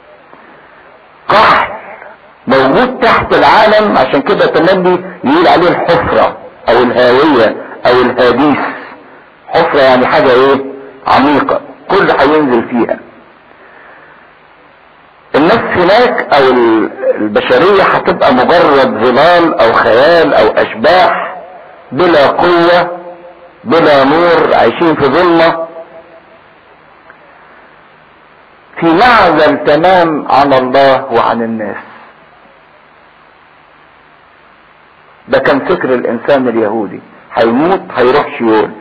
قحل موجود تحت العالم عشان كده تملي يقول عليه الحفرة او الهاوية او الهاديس حفرة يعني حاجة ايه عميقة كل هينزل فيها الناس هناك او البشرية هتبقى مجرد ظلال او خيال او اشباح بلا قوة بلا نور عايشين في ظلمة في معزل تمام عن الله وعن الناس ده كان فكر الانسان اليهودي هيموت هيروح شيول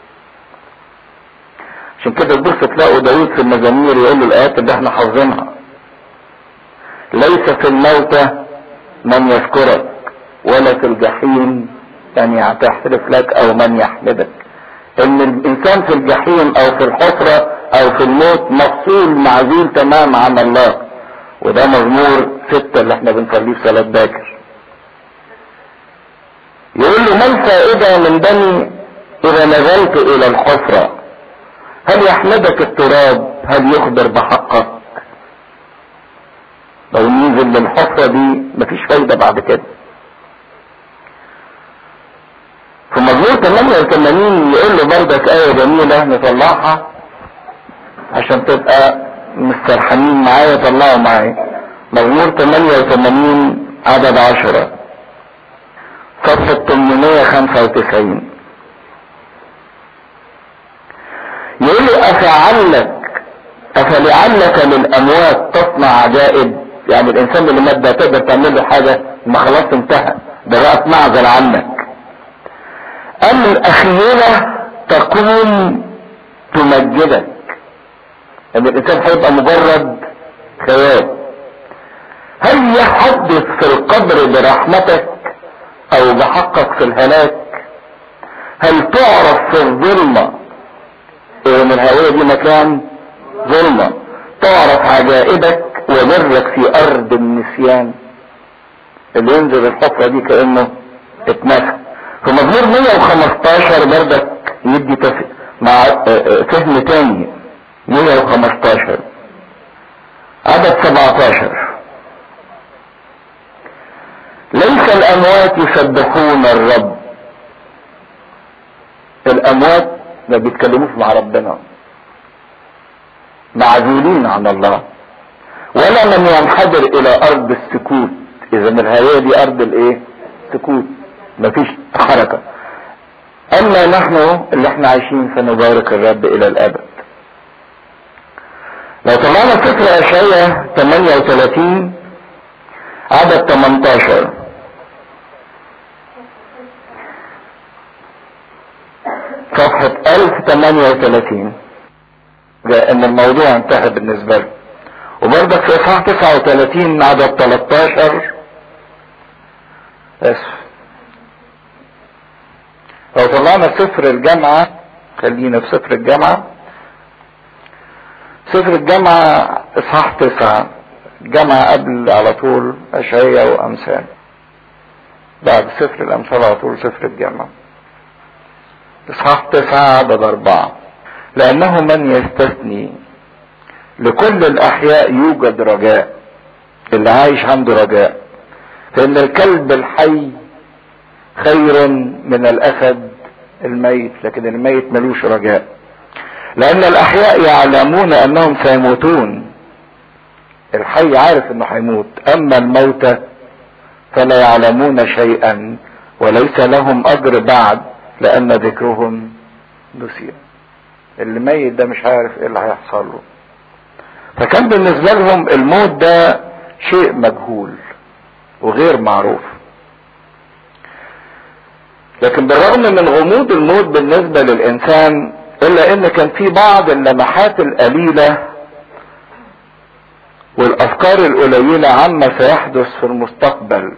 عشان كده تبص تلاقوا داود في المزامير يقول له الايات اللي احنا حافظينها ليس في الموتى من يذكرك ولا في الجحيم من يعتحرف لك او من يحمدك ان الانسان في الجحيم او في الحفرة او في الموت مفصول معزول تمام عن الله وده مزمور ستة اللي احنا بنصليه في صلاة باكر يقول له ما الفائدة من دمي اذا نزلت الى الحفرة هل يحمدك التراب هل يخبر بحقك لو ننزل للحفرة دي مفيش فايدة بعد كده في مزمور 88 يقول له بردك آية جميلة نطلعها عشان تبقى مسترحمين معايا طلعوا معايا مزمور 88 عدد 10 صفحة 895 يقول له أفعلك أفلعلك للأموات تصنع عجائب يعني الإنسان اللي مات ده تقدر تعمل له حاجة ما خلاص انتهى ده بقى معزل عنك أم الأخيرة تكون تمجدك ان الانسان هيبقى مجرد خيال هل يحدث في القبر برحمتك او بحقك في الهلاك هل تعرف في الظلمة ان الهوية دي مكان ظلمة تعرف عجائبك وبرك في ارض النسيان اللي ينزل الحفرة دي كأنه اتنسى في مزمور 115 بردك يدي تف... مع فهم تاني 115 عدد 17 ليس الاموات يسبحون الرب الاموات ما بيتكلموش مع ربنا معزولين عن الله ولا من ينحدر الى ارض السكوت اذا الهوية دي ارض الايه سكوت مفيش حركة اما نحن اللي احنا عايشين فنبارك الرب الى الابد لو طلعنا سفر اشعياء 38 عدد 18 صفحة 1038 ان الموضوع انتهى بالنسبة له وبرضك في اصحاح 39 عدد 13 اسف لو طلعنا سفر الجامعة خلينا في سفر الجامعة سفر الجامعة اصحاح تسعة جمع قبل على طول اشعية وامثال بعد سفر الامثال على طول سفر الجامعة اصحاح تسعة عدد اربعة لانه من يستثني لكل الاحياء يوجد رجاء اللي عايش عنده رجاء فان الكلب الحي خير من الاسد الميت لكن الميت ملوش رجاء لان الاحياء يعلمون انهم سيموتون الحي عارف انه هيموت اما الموتى فلا يعلمون شيئا وليس لهم اجر بعد لان ذكرهم نسي اللي ميت ده مش عارف ايه اللي هيحصل له فكان بالنسبه لهم الموت ده شيء مجهول وغير معروف لكن بالرغم من غموض الموت بالنسبه للانسان الا ان كان في بعض اللمحات القليله والافكار القليله عما سيحدث في المستقبل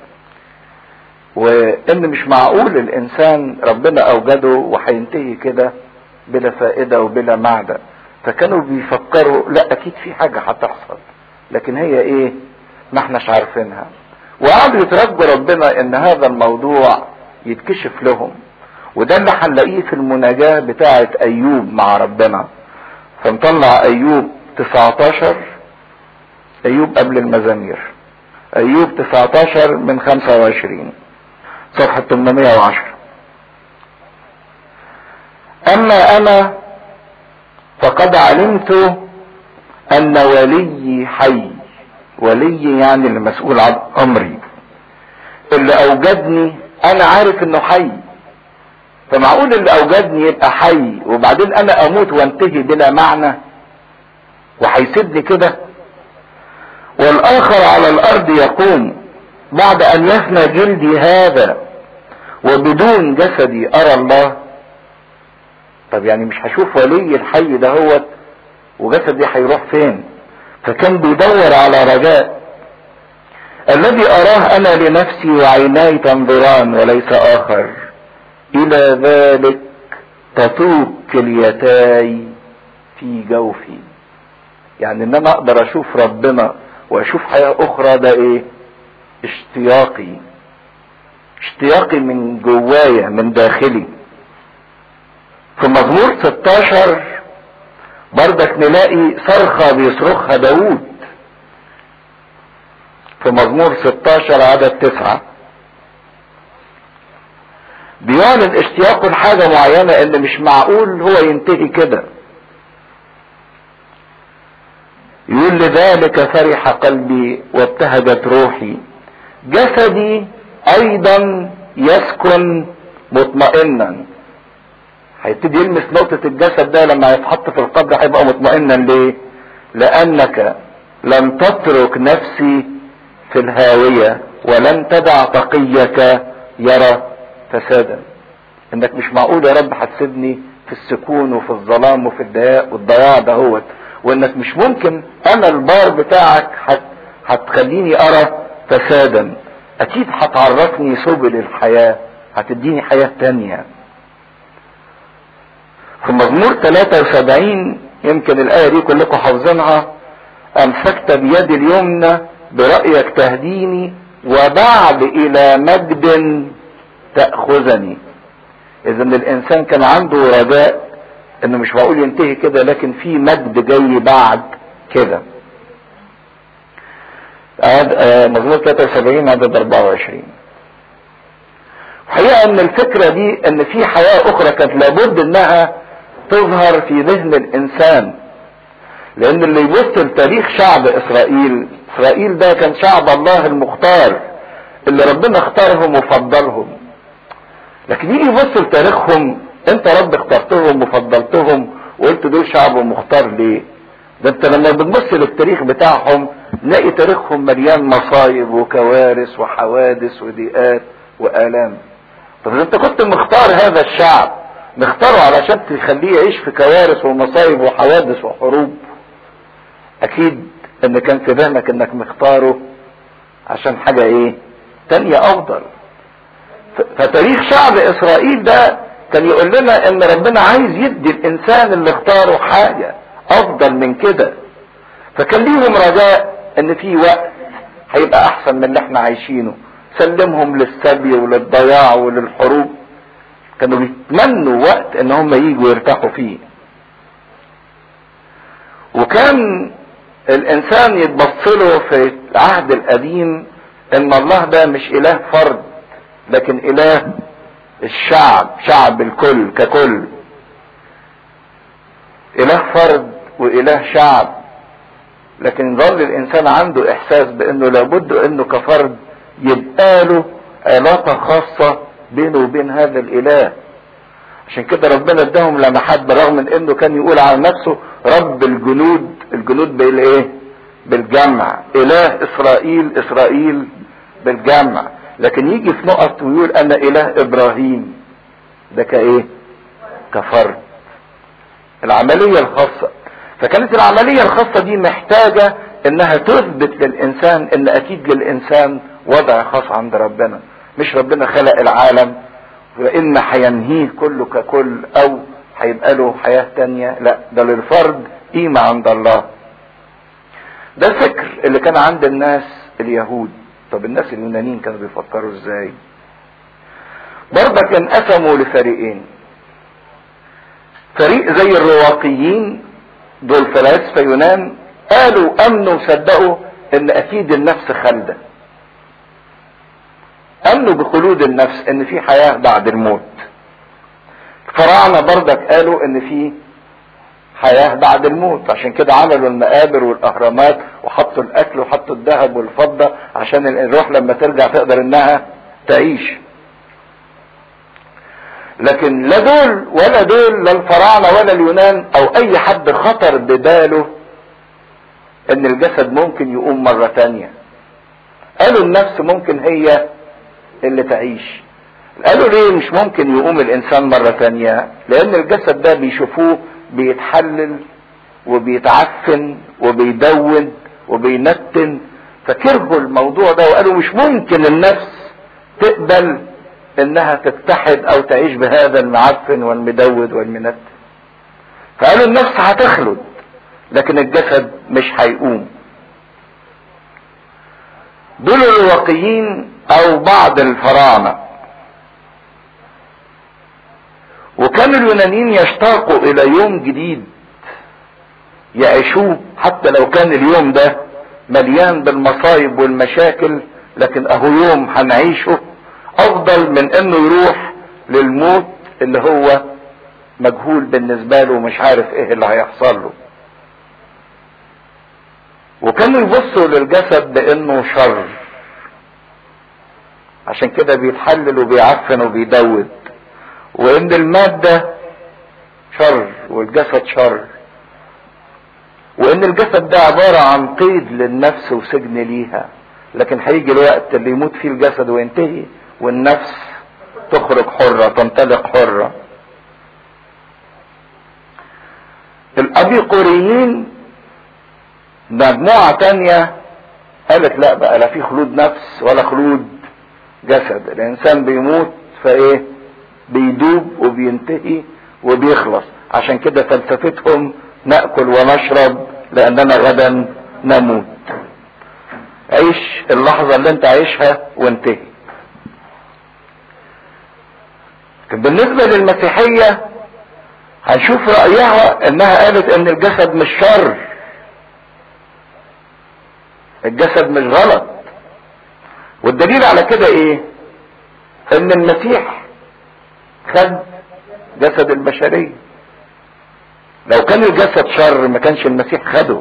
وان مش معقول الانسان ربنا اوجده وهينتهي كده بلا فائده وبلا معنى فكانوا بيفكروا لا اكيد في حاجه هتحصل لكن هي ايه ما احناش عارفينها وقعدوا يترجوا ربنا ان هذا الموضوع يتكشف لهم وده اللي هنلاقيه في المناجاة بتاعة ايوب مع ربنا فنطلع ايوب 19 ايوب قبل المزامير ايوب 19 من 25 صفحة 810 اما انا فقد علمت ان ولي حي ولي يعني المسؤول عن امري اللي اوجدني انا عارف انه حي فمعقول اللي اوجدني يبقى حي وبعدين انا اموت وانتهي بلا معنى وهيسيبني كده والاخر على الارض يقوم بعد ان يفنى جلدي هذا وبدون جسدي ارى الله طب يعني مش هشوف ولي الحي ده هو وجسدي هيروح فين فكان بيدور على رجاء الذي اراه انا لنفسي وعيناي تنظران وليس اخر الى ذلك تطوب كليتاي في جوفي يعني ان انا اقدر اشوف ربنا واشوف حياة اخرى ده ايه اشتياقي اشتياقي من جوايا من داخلي في مزمور 16 بردك نلاقي صرخة بيصرخها داود في مزمور 16 عدد تسعة بيعلن اشتياقه لحاجة معينة ان مش معقول هو ينتهي كده يقول لذلك فرح قلبي وابتهجت روحي جسدي ايضا يسكن مطمئنا هيبتدي يلمس نقطة الجسد ده لما يتحط في القبر هيبقى مطمئنا ليه لانك لم تترك نفسي في الهاوية ولن تدع تقيك يرى فسادا انك مش معقول يا رب هتسيبني في السكون وفي الظلام وفي الضياء والضياع دهوت وانك مش ممكن انا البار بتاعك هت هتخليني ارى فسادا اكيد هتعرفني سبل الحياة هتديني حياة تانية في مزمور 73 يمكن الآية دي كلكم حافظينها أمسكت بيدي اليمنى برأيك تهديني وبعد إلى مجد تأخذني إذا الإنسان كان عنده رجاء إنه مش معقول ينتهي كده لكن في مجد جاي بعد كده. مزمور 73 عدد 24 الحقيقة ان الفكرة دي ان في حياة اخرى كانت لابد انها تظهر في ذهن الانسان لان اللي يبص لتاريخ شعب اسرائيل اسرائيل ده كان شعب الله المختار اللي ربنا اختارهم وفضلهم لكن يجي يبص لتاريخهم انت رب اخترتهم وفضلتهم وقلت دول شعب مختار ليه ده انت لما بتبص للتاريخ بتاعهم نلاقي تاريخهم مليان مصايب وكوارث وحوادث وضيقات والام طب انت كنت مختار هذا الشعب مختاره علشان تخليه يعيش في كوارث ومصايب وحوادث وحروب اكيد ان كان في ذهنك انك مختاره عشان حاجة ايه تانية افضل فتاريخ شعب اسرائيل ده كان يقول لنا ان ربنا عايز يدي الانسان اللي اختاره حاجة افضل من كده فكان ليهم رجاء ان في وقت هيبقى احسن من اللي احنا عايشينه سلمهم للسبي وللضياع وللحروب كانوا بيتمنوا وقت ان هم يجوا يرتاحوا فيه وكان الانسان يتبصله في العهد القديم ان الله ده مش اله فرد لكن اله الشعب شعب الكل ككل اله فرد واله شعب لكن ظل الانسان عنده احساس بانه لابد انه كفرد يبقى له علاقة خاصة بينه وبين هذا الاله عشان كده ربنا اداهم لمحات برغم من انه كان يقول على نفسه رب الجنود الجنود بالايه بالجمع اله اسرائيل اسرائيل بالجمع لكن يجي في نقط ويقول انا اله ابراهيم ده كايه كفرد العملية الخاصة فكانت العملية الخاصة دي محتاجة انها تثبت للانسان ان اكيد للانسان وضع خاص عند ربنا مش ربنا خلق العالم وان هينهيه كله ككل او هيبقى له حياة تانية لا ده للفرد قيمة عند الله ده الفكر اللي كان عند الناس اليهود طب الناس اليونانيين كانوا بيفكروا ازاي برضك انقسموا لفريقين فريق زي الرواقيين دول فلاسفة يونان قالوا امنوا وصدقوا ان اكيد النفس خالدة امنوا بخلود النفس ان في حياة بعد الموت الفراعنة برضك قالوا ان في حياة بعد الموت عشان كده عملوا المقابر والاهرامات وحطوا الاكل وحطوا الذهب والفضة عشان الروح لما ترجع تقدر انها تعيش لكن لا دول ولا دول لا الفراعنة ولا اليونان او اي حد خطر بباله ان الجسد ممكن يقوم مرة تانية قالوا النفس ممكن هي اللي تعيش قالوا ليه مش ممكن يقوم الانسان مرة تانية لان الجسد ده بيشوفوه بيتحلل وبيتعفن وبيدون وبينتن فكرهوا الموضوع ده وقالوا مش ممكن النفس تقبل انها تتحد او تعيش بهذا المعفن والمدود والمنتن فقالوا النفس هتخلد لكن الجسد مش هيقوم دول الواقيين او بعض الفراعنة وكان اليونانيين يشتاقوا الى يوم جديد يعيشوه حتى لو كان اليوم ده مليان بالمصايب والمشاكل لكن اهو يوم هنعيشه افضل من انه يروح للموت اللي هو مجهول بالنسبة له ومش عارف ايه اللي هيحصل له وكانوا يبصوا للجسد بانه شر عشان كده بيتحلل وبيعفن وبيدود وان المادة شر والجسد شر وان الجسد ده عبارة عن قيد للنفس وسجن ليها لكن هيجي الوقت اللي يموت فيه الجسد وينتهي والنفس تخرج حرة تنطلق حرة الابيقوريين مجموعة تانية قالت لا بقى لا في خلود نفس ولا خلود جسد الانسان بيموت فايه بيدوب وبينتهي وبيخلص عشان كده فلسفتهم ناكل ونشرب لاننا غدا نموت عيش اللحظة اللي انت عايشها وانتهي بالنسبة للمسيحية هنشوف رأيها انها قالت ان الجسد مش شر الجسد مش غلط والدليل على كده ايه ان المسيح خد جسد البشرية لو كان الجسد شر ما كانش المسيح خده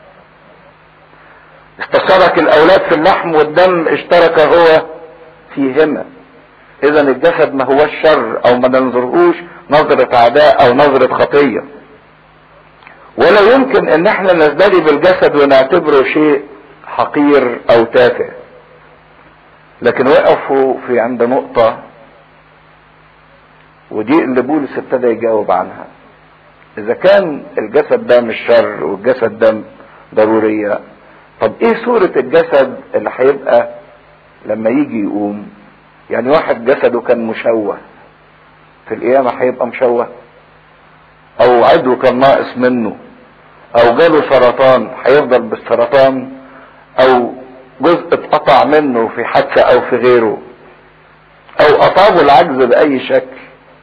استشارك الاولاد في اللحم والدم اشترك هو فيهما اذا الجسد ما هوش شر او ما ننظرهوش نظرة عداء او نظرة خطية ولا يمكن ان احنا نزدري بالجسد ونعتبره شيء حقير او تافه لكن وقفوا في عند نقطة ودي اللي بولس ابتدى يجاوب عنها اذا كان الجسد ده مش شر والجسد ده ضرورية طب ايه صورة الجسد اللي هيبقى لما يجي يقوم يعني واحد جسده كان مشوه في القيامة هيبقى مشوه او عضو كان ناقص منه او جاله سرطان هيفضل بالسرطان او جزء اتقطع منه في حادثة او في غيره او اصابه العجز باي شكل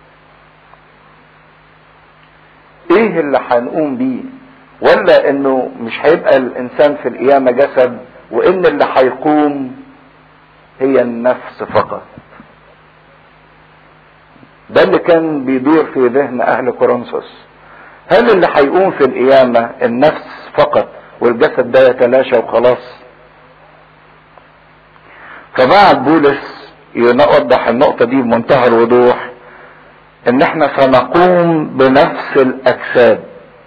ايه اللي هنقوم بيه ولا انه مش هيبقى الانسان في القيامة جسد وان اللي هيقوم هي النفس فقط ده اللي كان بيدور في ذهن اهل كورنثوس هل اللي هيقوم في القيامة النفس فقط والجسد ده يتلاشى وخلاص فبعد بولس يوضح النقطة دي بمنتهى الوضوح ان احنا سنقوم بنفس الاجساد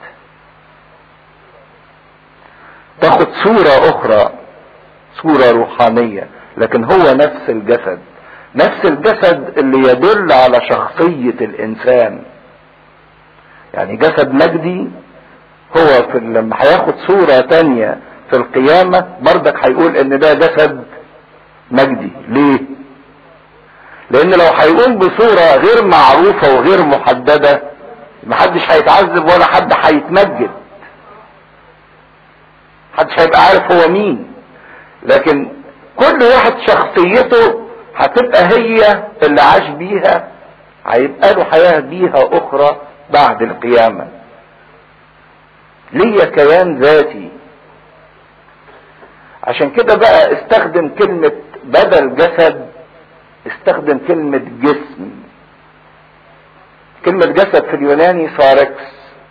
تاخد صورة اخرى صورة روحانية لكن هو نفس الجسد نفس الجسد اللي يدل على شخصية الانسان يعني جسد مجدي هو في لما هياخد صورة تانية في القيامة بردك هيقول ان ده جسد مجدي ليه لان لو هيقوم بصورة غير معروفة وغير محددة محدش هيتعذب ولا حد هيتمجد محدش هيبقى عارف هو مين لكن كل واحد شخصيته هتبقى هي اللي عاش بيها هيبقى له حياة بيها اخرى بعد القيامة ليا كيان ذاتي عشان كده بقى استخدم كلمة بدل جسد استخدم كلمة جسم كلمة جسد في اليوناني ساركس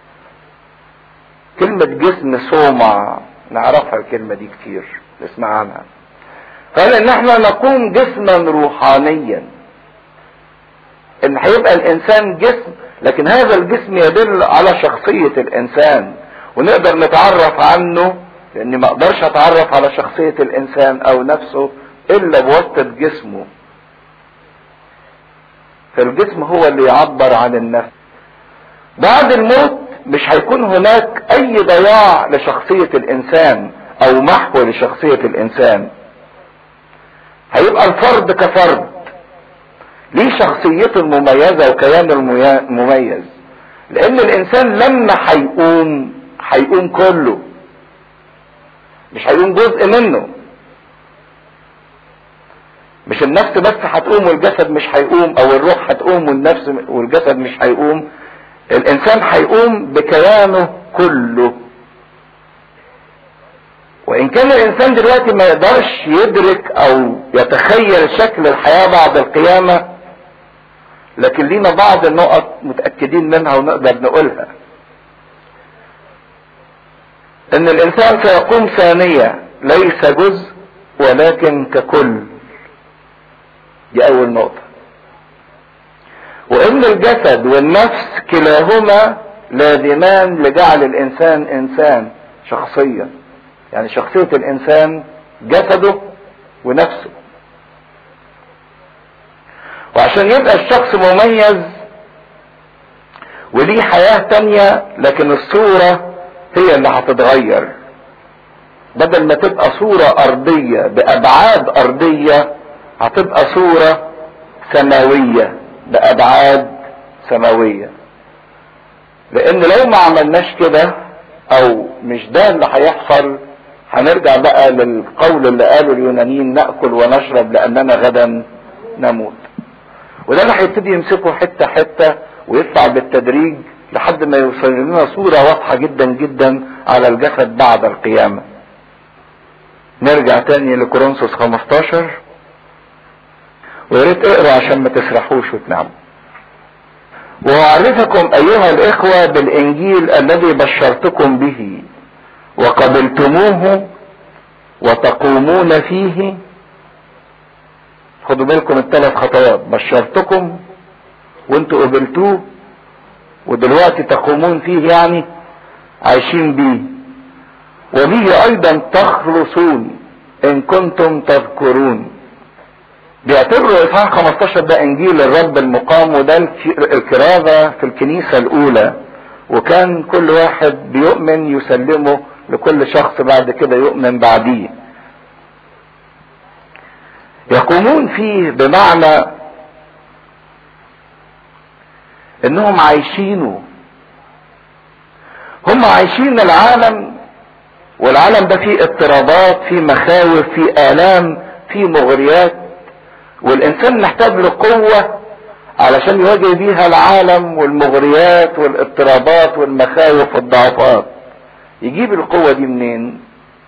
كلمة جسم سومع نعرفها الكلمة دي كتير نسمع عنها قال ان احنا نقوم جسما روحانيا ان هيبقى الانسان جسم لكن هذا الجسم يدل على شخصية الانسان ونقدر نتعرف عنه لاني ما اقدرش اتعرف على شخصية الانسان او نفسه الا بواسطة جسمه فالجسم هو اللي يعبر عن النفس بعد الموت مش هيكون هناك اي ضياع لشخصية الانسان او محو لشخصية الانسان هيبقى الفرد كفرد ليه شخصيته المميزة وكيانه المميز لان الانسان لما هيقوم هيقوم كله مش هيقوم جزء منه مش النفس بس هتقوم والجسد مش هيقوم او الروح هتقوم والنفس والجسد مش هيقوم الانسان هيقوم بكيانه كله وان كان الانسان دلوقتي ما يقدرش يدرك او يتخيل شكل الحياة بعد القيامة لكن لينا بعض النقط متأكدين منها ونقدر نقولها ان الانسان سيقوم ثانية ليس جزء ولكن ككل دي اول نقطة وان الجسد والنفس كلاهما لازمان لجعل الانسان انسان شخصيا يعني شخصية الانسان جسده ونفسه وعشان يبقى الشخص مميز وليه حياة تانية لكن الصورة هي اللي هتتغير بدل ما تبقى صورة ارضية بابعاد ارضية هتبقى صورة سماوية بابعاد سماوية لان لو ما عملناش كده او مش ده اللي هيحصل هنرجع بقى للقول اللي قاله اليونانيين ناكل ونشرب لاننا غدا نموت وده اللي هيبتدي يمسكه حته حته ويطلع بالتدريج لحد ما يوصل لنا صورة واضحة جدا جدا على الجسد بعد القيامة نرجع تاني لكورنثوس 15 ويا ريت اقروا عشان ما تسرحوش وتناموا واعرفكم ايها الاخوة بالانجيل الذي بشرتكم به وقبلتموه وتقومون فيه خدوا بالكم الثلاث خطوات بشرتكم وانتوا قبلتوه ودلوقتي تقومون فيه يعني عايشين بيه وبه ايضا تخلصون ان كنتم تذكرون بيعتبروا اصحاح 15 ده انجيل الرب المقام وده الكرازة في الكنيسة الاولى وكان كل واحد بيؤمن يسلمه لكل شخص بعد كده يؤمن بعديه يقومون فيه بمعنى انهم عايشينه هم هم عايشين العالم والعالم ده فيه اضطرابات فيه مخاوف فيه آلام فيه مغريات والإنسان محتاج له قوة علشان يواجه بيها العالم والمغريات والاضطرابات والمخاوف والضعفات يجيب القوة دي منين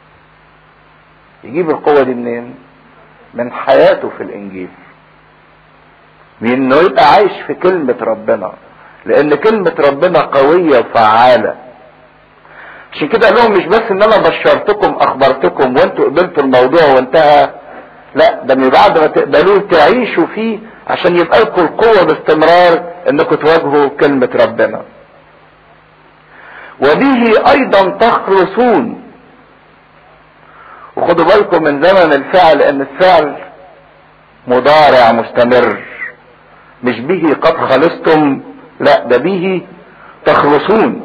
يجيب القوة دي منين من حياته في الانجيل من انه يبقى عايش في كلمة ربنا لان كلمة ربنا قوية وفعالة عشان كده قال لهم مش بس ان انا بشرتكم اخبرتكم وانتوا قبلتوا الموضوع وانتهى لا ده من بعد ما تقبلوه تعيشوا فيه عشان يبقى لكم القوة باستمرار انكم تواجهوا كلمة ربنا وبه ايضا تخلصون وخدوا بالكم من زمن الفعل ان الفعل مضارع مستمر مش به قد خلصتم لا ده به تخلصون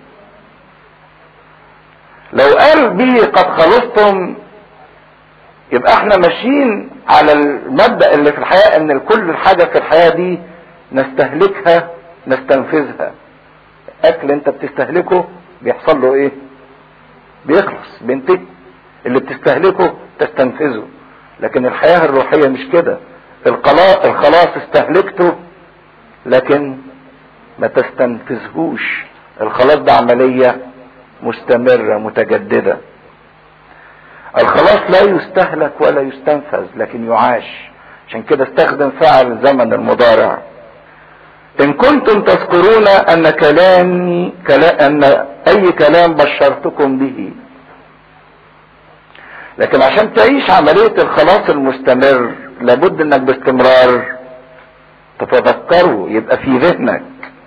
لو قال به قد خلصتم يبقى احنا ماشيين على المبدأ اللي في الحياة ان كل حاجة في الحياة دي نستهلكها نستنفذها اكل انت بتستهلكه بيحصل له ايه بيخلص بينتج اللي بتستهلكه تستنفذه لكن الحياة الروحية مش كده الخلاص استهلكته لكن ما تستنفذهوش الخلاص ده عملية مستمرة متجددة الخلاص لا يستهلك ولا يستنفذ لكن يعاش عشان كده استخدم فعل زمن المضارع ان كنتم تذكرون ان كلامي كلا ان اي كلام بشرتكم به لكن عشان تعيش عملية الخلاص المستمر لابد انك باستمرار تتذكره يبقى في ذهنك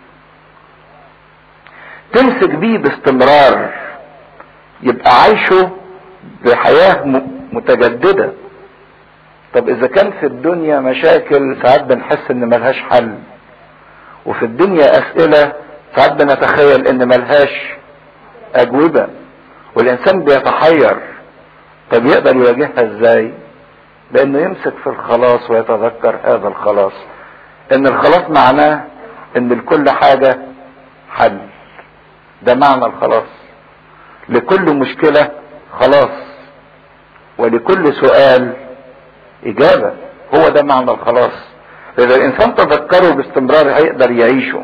تمسك بيه باستمرار يبقى عايشه بحياة متجددة طب اذا كان في الدنيا مشاكل ساعات بنحس ان ملهاش حل وفي الدنيا اسئلة ساعات بنتخيل ان ملهاش اجوبة والانسان بيتحير طب يقدر يواجهها ازاي بانه يمسك في الخلاص ويتذكر هذا الخلاص ان الخلاص معناه ان لكل حاجة حل ده معنى الخلاص لكل مشكلة خلاص ولكل سؤال اجابة هو ده معنى الخلاص اذا الانسان تذكره باستمرار هيقدر يعيشه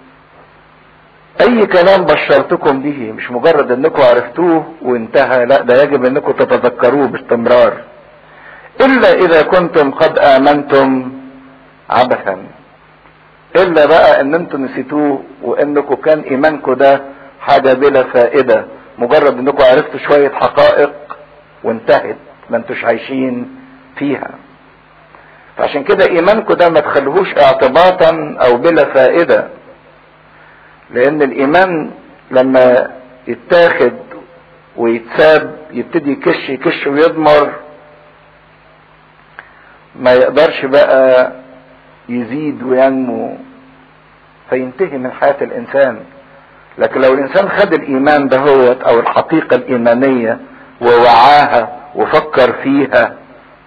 اي كلام بشرتكم به مش مجرد انكم عرفتوه وانتهى لا ده يجب انكم تتذكروه باستمرار الا اذا كنتم قد امنتم عبثا الا بقى ان انتم نسيتوه وانكم كان ايمانكم ده حاجه بلا فائده مجرد انكم عرفتوا شويه حقائق وانتهت ما انتوش عايشين فيها فعشان كده ايمانكم ده ما تخلوهوش اعتباطا او بلا فائده لان الايمان لما يتاخد ويتساب يبتدي يكش يكش ويضمر ما يقدرش بقى يزيد وينمو فينتهي من حياة الانسان لكن لو الانسان خد الايمان دهوت او الحقيقة الايمانية ووعاها وفكر فيها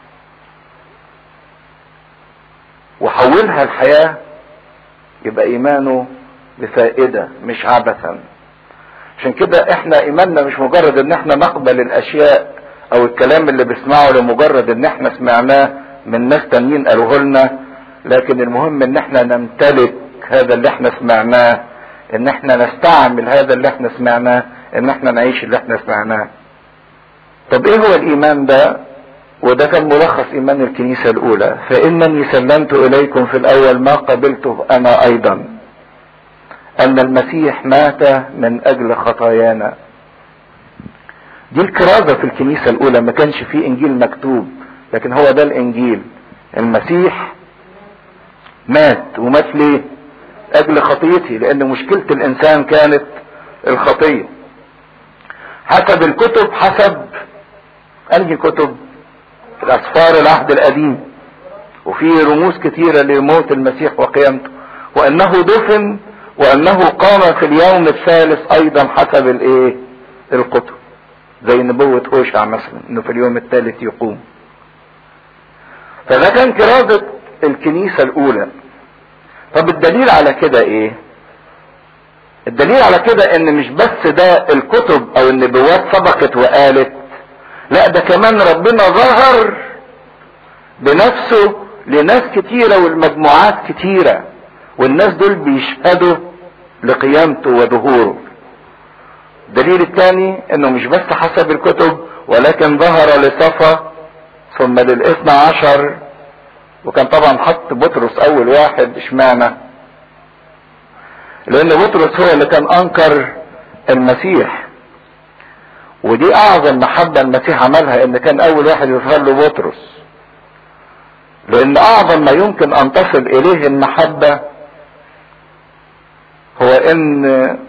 وحولها الحياة يبقى ايمانه بفائدة مش عبثا عشان كده احنا ايماننا مش مجرد ان احنا نقبل الاشياء او الكلام اللي بنسمعه لمجرد ان احنا سمعناه من ناس تانيين قالوه لنا لكن المهم ان احنا نمتلك هذا اللي احنا سمعناه ان احنا نستعمل هذا اللي احنا سمعناه ان احنا نعيش اللي احنا سمعناه طب ايه هو الايمان ده وده كان ملخص ايمان الكنيسة الاولى فانني سلمت اليكم في الاول ما قبلته انا ايضا ان المسيح مات من اجل خطايانا دي الكرازة في الكنيسة الاولى ما كانش فيه انجيل مكتوب لكن هو ده الانجيل المسيح مات ومات ليه اجل خطيتي لان مشكلة الانسان كانت الخطية حسب الكتب حسب انهي كتب الاسفار العهد القديم وفي رموز كتيرة لموت المسيح وقيامته وانه دفن وانه قام في اليوم الثالث ايضا حسب الايه الكتب زي نبوة هوشع مثلا انه في اليوم الثالث يقوم فده كان كرازة الكنيسة الاولى طب الدليل على كده ايه الدليل على كده ان مش بس ده الكتب او النبوات سبقت وقالت لا ده كمان ربنا ظهر بنفسه لناس كتيرة والمجموعات كتيرة والناس دول بيشهدوا لقيامته وظهوره الدليل الثاني انه مش بس حسب الكتب ولكن ظهر لصفا ثم للاثنى عشر وكان طبعا حط بطرس اول واحد اشمعنى لان بطرس هو اللي كان انكر المسيح ودي اعظم محبة المسيح عملها ان كان اول واحد يظهر له بطرس لان اعظم ما يمكن ان تصل اليه المحبة هو ان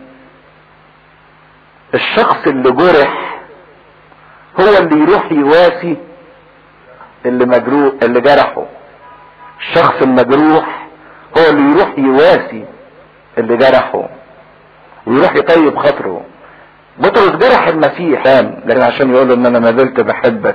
الشخص اللي جرح هو اللي يروح يواسي اللي مجروح اللي جرحه الشخص المجروح هو اللي يروح يواسي اللي جرحه ويروح يطيب خاطره بطرس جرح المسيح لكن عشان يقول ان انا ما زلت بحبك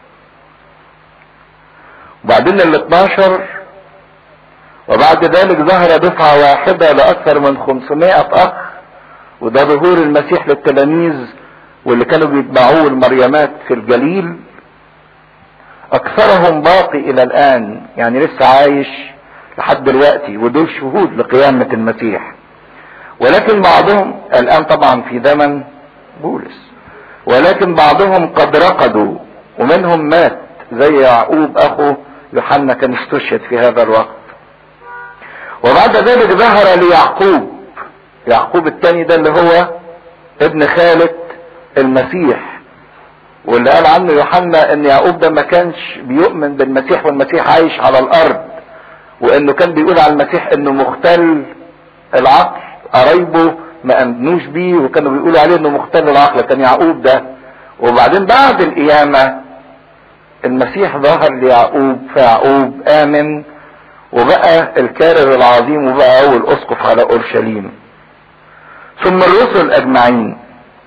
وبعدين ال 12 وبعد ذلك ظهر دفعة واحدة لأكثر من 500 أخ وده ظهور المسيح للتلاميذ واللي كانوا بيتبعوه المريمات في الجليل أكثرهم باقي إلى الآن يعني لسه عايش لحد دلوقتي ودول شهود لقيامة المسيح ولكن بعضهم الآن طبعا في زمن بولس ولكن بعضهم قد رقدوا ومنهم مات زي يعقوب أخو يوحنا كان استشهد في هذا الوقت وبعد ذلك ظهر ليعقوب يعقوب الثاني ده اللي هو ابن خالة المسيح واللي قال عنه يوحنا ان يعقوب ده ما كانش بيؤمن بالمسيح والمسيح عايش على الارض وانه كان بيقول على المسيح انه مختل العقل قرايبه ما امنوش بيه وكانوا بيقولوا عليه انه مختل العقل كان يعقوب ده وبعدين بعد القيامة المسيح ظهر ليعقوب فيعقوب امن وبقى الكارر العظيم وبقى اول اسقف على اورشليم ثم الرسل اجمعين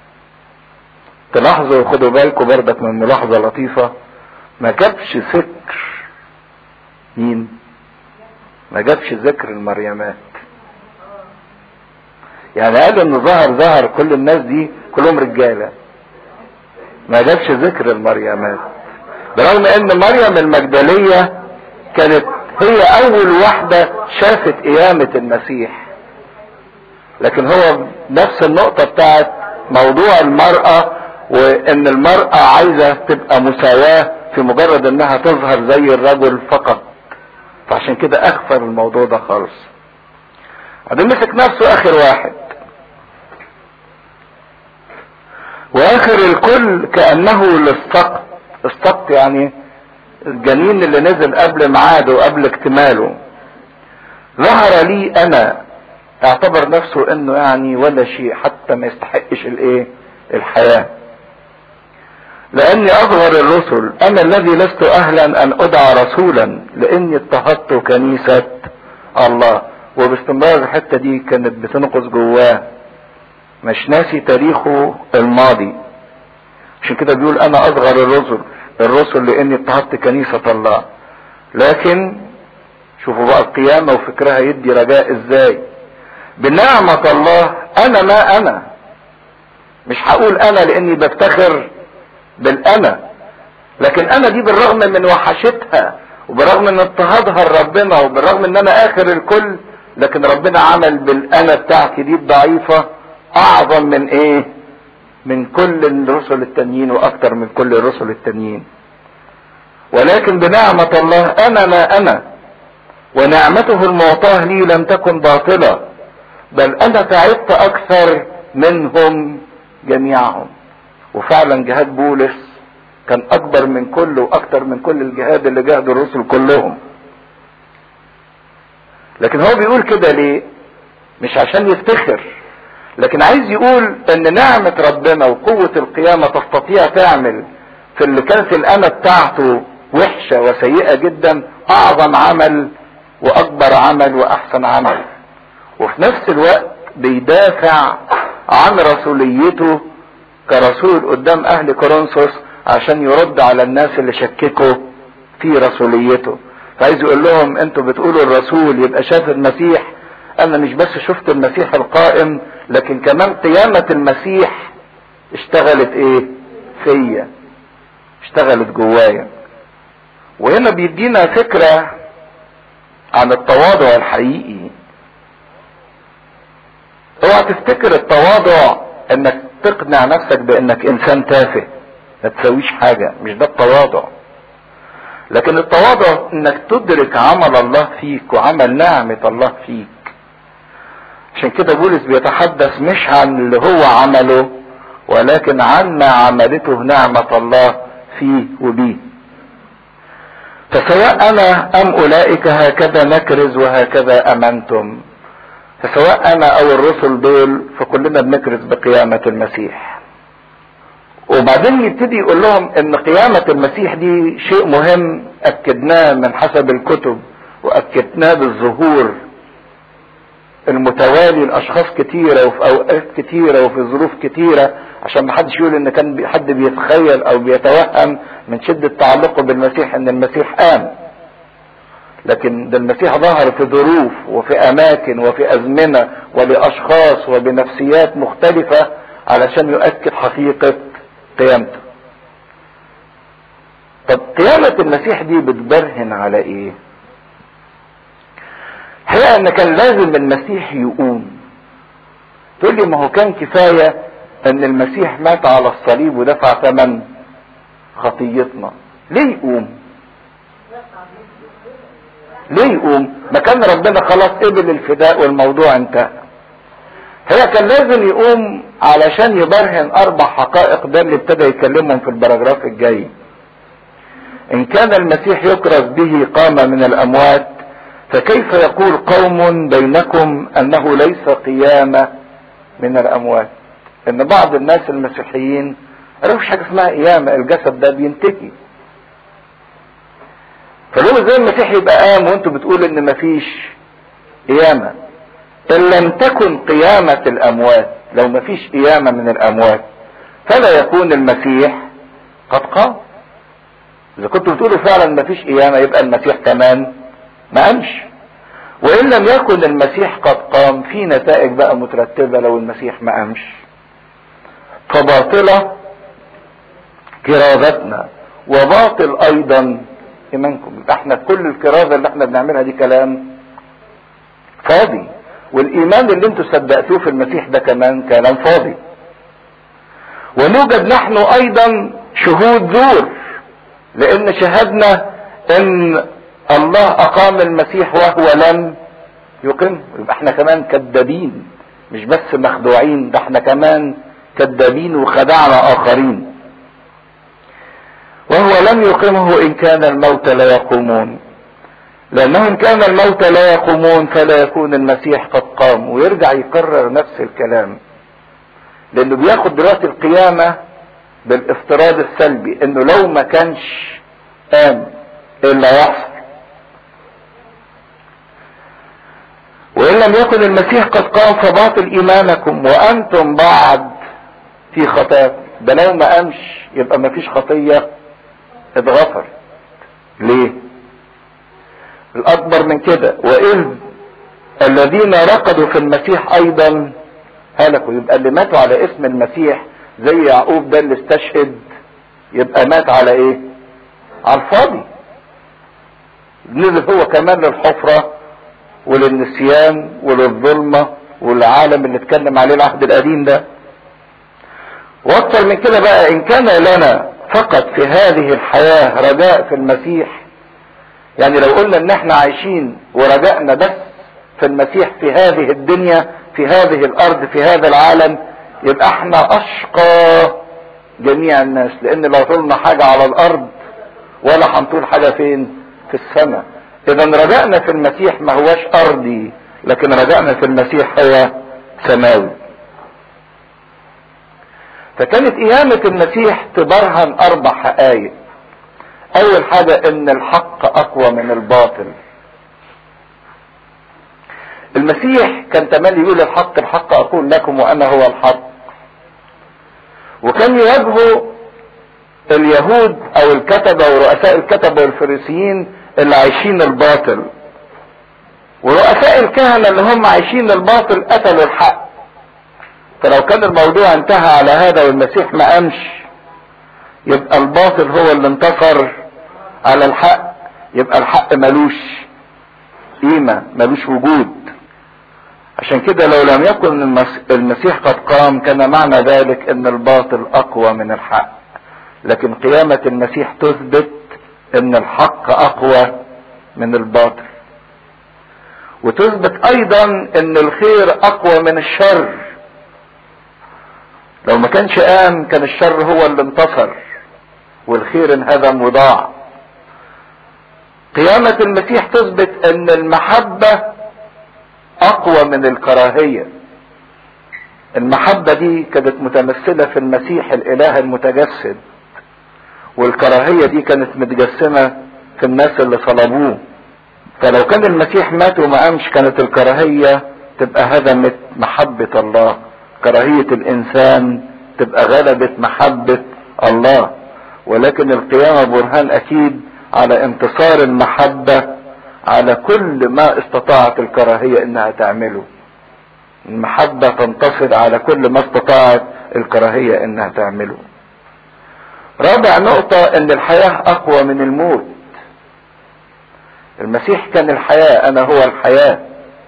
تلاحظوا خدوا بالكم بردك من ملاحظة لطيفة ما جابش ذكر مين ما جابش ذكر المريمات يعني قال ان ظهر ظهر كل الناس دي كلهم رجالة ما جابش ذكر المريمات برغم ان مريم المجدلية كانت هي اول واحدة شافت قيامة المسيح لكن هو نفس النقطة بتاعت موضوع المرأة وان المرأة عايزة تبقى مساواة في مجرد انها تظهر زي الرجل فقط فعشان كده اخفر الموضوع ده خالص بعدين مسك نفسه اخر واحد واخر الكل كانه للسقط السقط يعني الجنين اللي نزل قبل ميعاده وقبل اكتماله ظهر لي انا اعتبر نفسه انه يعني ولا شيء حتى ما يستحقش الايه الحياه لاني اصغر الرسل انا الذي لست اهلا ان ادعى رسولا لاني اضطهدت كنيسة الله وباستمرار الحتة دي كانت بتنقص جواه مش ناسي تاريخه الماضي عشان كده بيقول انا اصغر الرسل الرسل لاني اضطهدت كنيسة الله لكن شوفوا بقى القيامة وفكرها يدي رجاء ازاي بنعمة الله انا ما انا مش هقول انا لاني بفتخر بالانا لكن انا دي بالرغم من وحشتها وبالرغم من اضطهادها لربنا وبالرغم ان انا اخر الكل لكن ربنا عمل بالانا بتاعتي دي الضعيفة اعظم من ايه من كل الرسل التانيين واكتر من كل الرسل التانيين ولكن بنعمة الله انا ما انا ونعمته المعطاة لي لم تكن باطلة بل انا تعبت اكثر منهم جميعهم وفعلا جهاد بولس كان اكبر من كل واكتر من كل الجهاد اللي جاهدوا الرسل كلهم لكن هو بيقول كده ليه مش عشان يفتخر لكن عايز يقول ان نعمة ربنا وقوة القيامة تستطيع تعمل في اللي كانت الانا بتاعته وحشة وسيئة جدا اعظم عمل واكبر عمل واحسن عمل وفي نفس الوقت بيدافع عن رسوليته كرسول قدام اهل كورنثوس عشان يرد على الناس اللي شككوا في رسوليته فعايز يقول لهم انتوا بتقولوا الرسول يبقى شاف المسيح انا مش بس شفت المسيح القائم لكن كمان قيامة المسيح اشتغلت ايه فيا اشتغلت جوايا وهنا بيدينا فكرة عن التواضع الحقيقي اوعى تفتكر التواضع انك تقنع نفسك بانك انسان تافه ما تسويش حاجة مش ده التواضع لكن التواضع انك تدرك عمل الله فيك وعمل نعمة الله فيك عشان كده بولس بيتحدث مش عن اللي هو عمله ولكن عن ما عملته نعمة الله فيه وبيه فسواء انا ام اولئك هكذا نكرز وهكذا امنتم فسواء انا او الرسل دول فكلنا بنكرز بقيامة المسيح وبعدين يبتدي يقول لهم ان قيامة المسيح دي شيء مهم اكدناه من حسب الكتب واكدناه بالظهور المتوالي لاشخاص كتيرة وفي اوقات كتيرة وفي ظروف كتيرة عشان ما حدش يقول ان كان حد بيتخيل او بيتوهم من شدة تعلقه بالمسيح ان المسيح قام لكن ده المسيح ظهر في ظروف وفي اماكن وفي ازمنة ولاشخاص وبنفسيات مختلفة علشان يؤكد حقيقة قيامته طب قيامة المسيح دي بتبرهن على ايه الحقيقة ان كان لازم المسيح يقوم تقول لي ما هو كان كفاية ان المسيح مات على الصليب ودفع ثمن خطيتنا ليه يقوم ليه يقوم ما كان ربنا خلاص قبل الفداء والموضوع انتهى هي كان لازم يقوم علشان يبرهن اربع حقائق ده اللي ابتدى يكلمهم في البراجراف الجاي ان كان المسيح يكرز به قام من الاموات فكيف يقول قوم بينكم انه ليس قيامة من الاموات ان بعض الناس المسيحيين قالوا حاجة اسمها قيامة الجسد ده بينتهي فلو زي المسيح يبقى قام وانتوا بتقول ان مفيش قيامة ان لم تكن قيامة الاموات لو مفيش قيامة من الاموات فلا يكون المسيح قد قام اذا كنتوا بتقولوا فعلا مفيش قيامة يبقى المسيح كمان ما قامش وان لم يكن المسيح قد قام في نتائج بقى مترتبة لو المسيح ما قامش فباطلة كرازتنا وباطل ايضا ايمانكم احنا كل الكرازة اللي احنا بنعملها دي كلام فاضي والايمان اللي انتوا صدقتوه في المسيح ده كمان كلام فاضي ونوجد نحن ايضا شهود زور لان شهدنا ان الله اقام المسيح وهو لم يقم يبقى احنا كمان كذابين مش بس مخدوعين ده احنا كمان كذابين وخدعنا اخرين وهو لم يقمه ان كان الموت لا يقومون لانهم كان الموت لا يقومون فلا يكون المسيح قد قام ويرجع يكرر نفس الكلام لانه بياخد دلوقتي القيامة بالافتراض السلبي انه لو ما كانش قام ايه اللي هيحصل وان لم يكن المسيح قد قام فباطل ايمانكم وانتم بعد في خطايا ده لو ما قامش يبقى ما فيش خطيه اتغفر ليه الاكبر من كده واذ الذين رقدوا في المسيح ايضا هلكوا يبقى اللي ماتوا على اسم المسيح زي يعقوب ده اللي استشهد يبقى مات على ايه على الفاضي نزل هو كمان للحفرة وللنسيان وللظلمة والعالم اللي اتكلم عليه العهد القديم ده واكثر من كده بقى ان كان لنا فقط في هذه الحياة رجاء في المسيح يعني لو قلنا ان احنا عايشين ورجائنا بس في المسيح في هذه الدنيا في هذه الارض في هذا العالم يبقى احنا اشقى جميع الناس لان لو طولنا حاجة على الارض ولا هنطول حاجة فين في السماء اذا رجائنا في المسيح ما هواش ارضي لكن رجائنا في المسيح هو سماوي فكانت قيامة المسيح تبرهن اربع حقائق اول حاجة ان الحق اقوى من الباطل المسيح كان تملي يقول الحق الحق اقول لكم وانا هو الحق وكان يواجهه اليهود او الكتبة ورؤساء الكتبة والفريسيين اللي عايشين الباطل ورؤساء الكهنة اللي هم عايشين الباطل قتلوا الحق فلو كان الموضوع انتهى على هذا والمسيح ما قامش يبقى الباطل هو اللي انتصر على الحق يبقى الحق ملوش قيمة ملوش وجود عشان كده لو لم يكن المسيح قد قام كان معنى ذلك ان الباطل اقوى من الحق لكن قيامة المسيح تثبت ان الحق اقوى من الباطل وتثبت ايضا ان الخير اقوى من الشر لو ما كانش قام كان الشر هو اللي انتصر والخير انهدم وضاع قيامة المسيح تثبت ان المحبة اقوى من الكراهية المحبة دي كانت متمثلة في المسيح الاله المتجسد والكراهية دي كانت متجسمة في الناس اللي صلبوه فلو كان المسيح مات وما قامش كانت الكراهية تبقى هدمت محبة الله كراهية الانسان تبقى غلبت محبة الله ولكن القيامة برهان اكيد على انتصار المحبة على كل ما استطاعت الكراهية انها تعمله المحبة تنتصر على كل ما استطاعت الكراهية انها تعمله رابع نقطة ان الحياة اقوى من الموت المسيح كان الحياة انا هو الحياة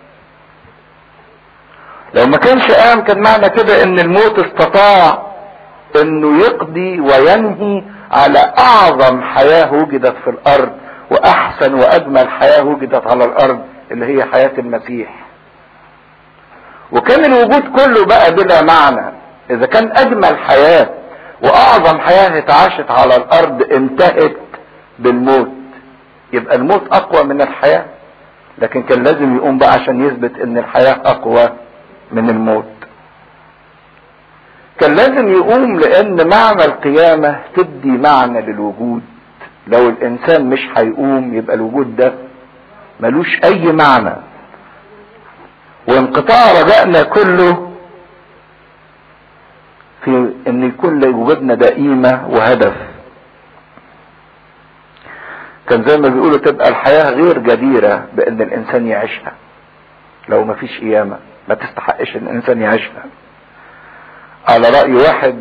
لو ما كانش قام كان معنى كده ان الموت استطاع انه يقضي وينهي على اعظم حياة وجدت في الارض واحسن واجمل حياة وجدت على الارض اللي هي حياة المسيح وكان الوجود كله بقى بلا معنى اذا كان اجمل حياة واعظم حياة اتعاشت على الارض انتهت بالموت يبقى الموت اقوى من الحياة لكن كان لازم يقوم بقى عشان يثبت ان الحياة اقوى من الموت كان لازم يقوم لان معنى القيامة تدي معنى للوجود لو الانسان مش هيقوم يبقى الوجود ده ملوش اي معنى وانقطاع رجائنا كله في ان يكون لوجودنا ده قيمة وهدف كان زي ما بيقولوا تبقى الحياة غير جديرة بان الانسان يعيشها لو ما فيش قيامة ما تستحقش ان الانسان يعيشها على رأي واحد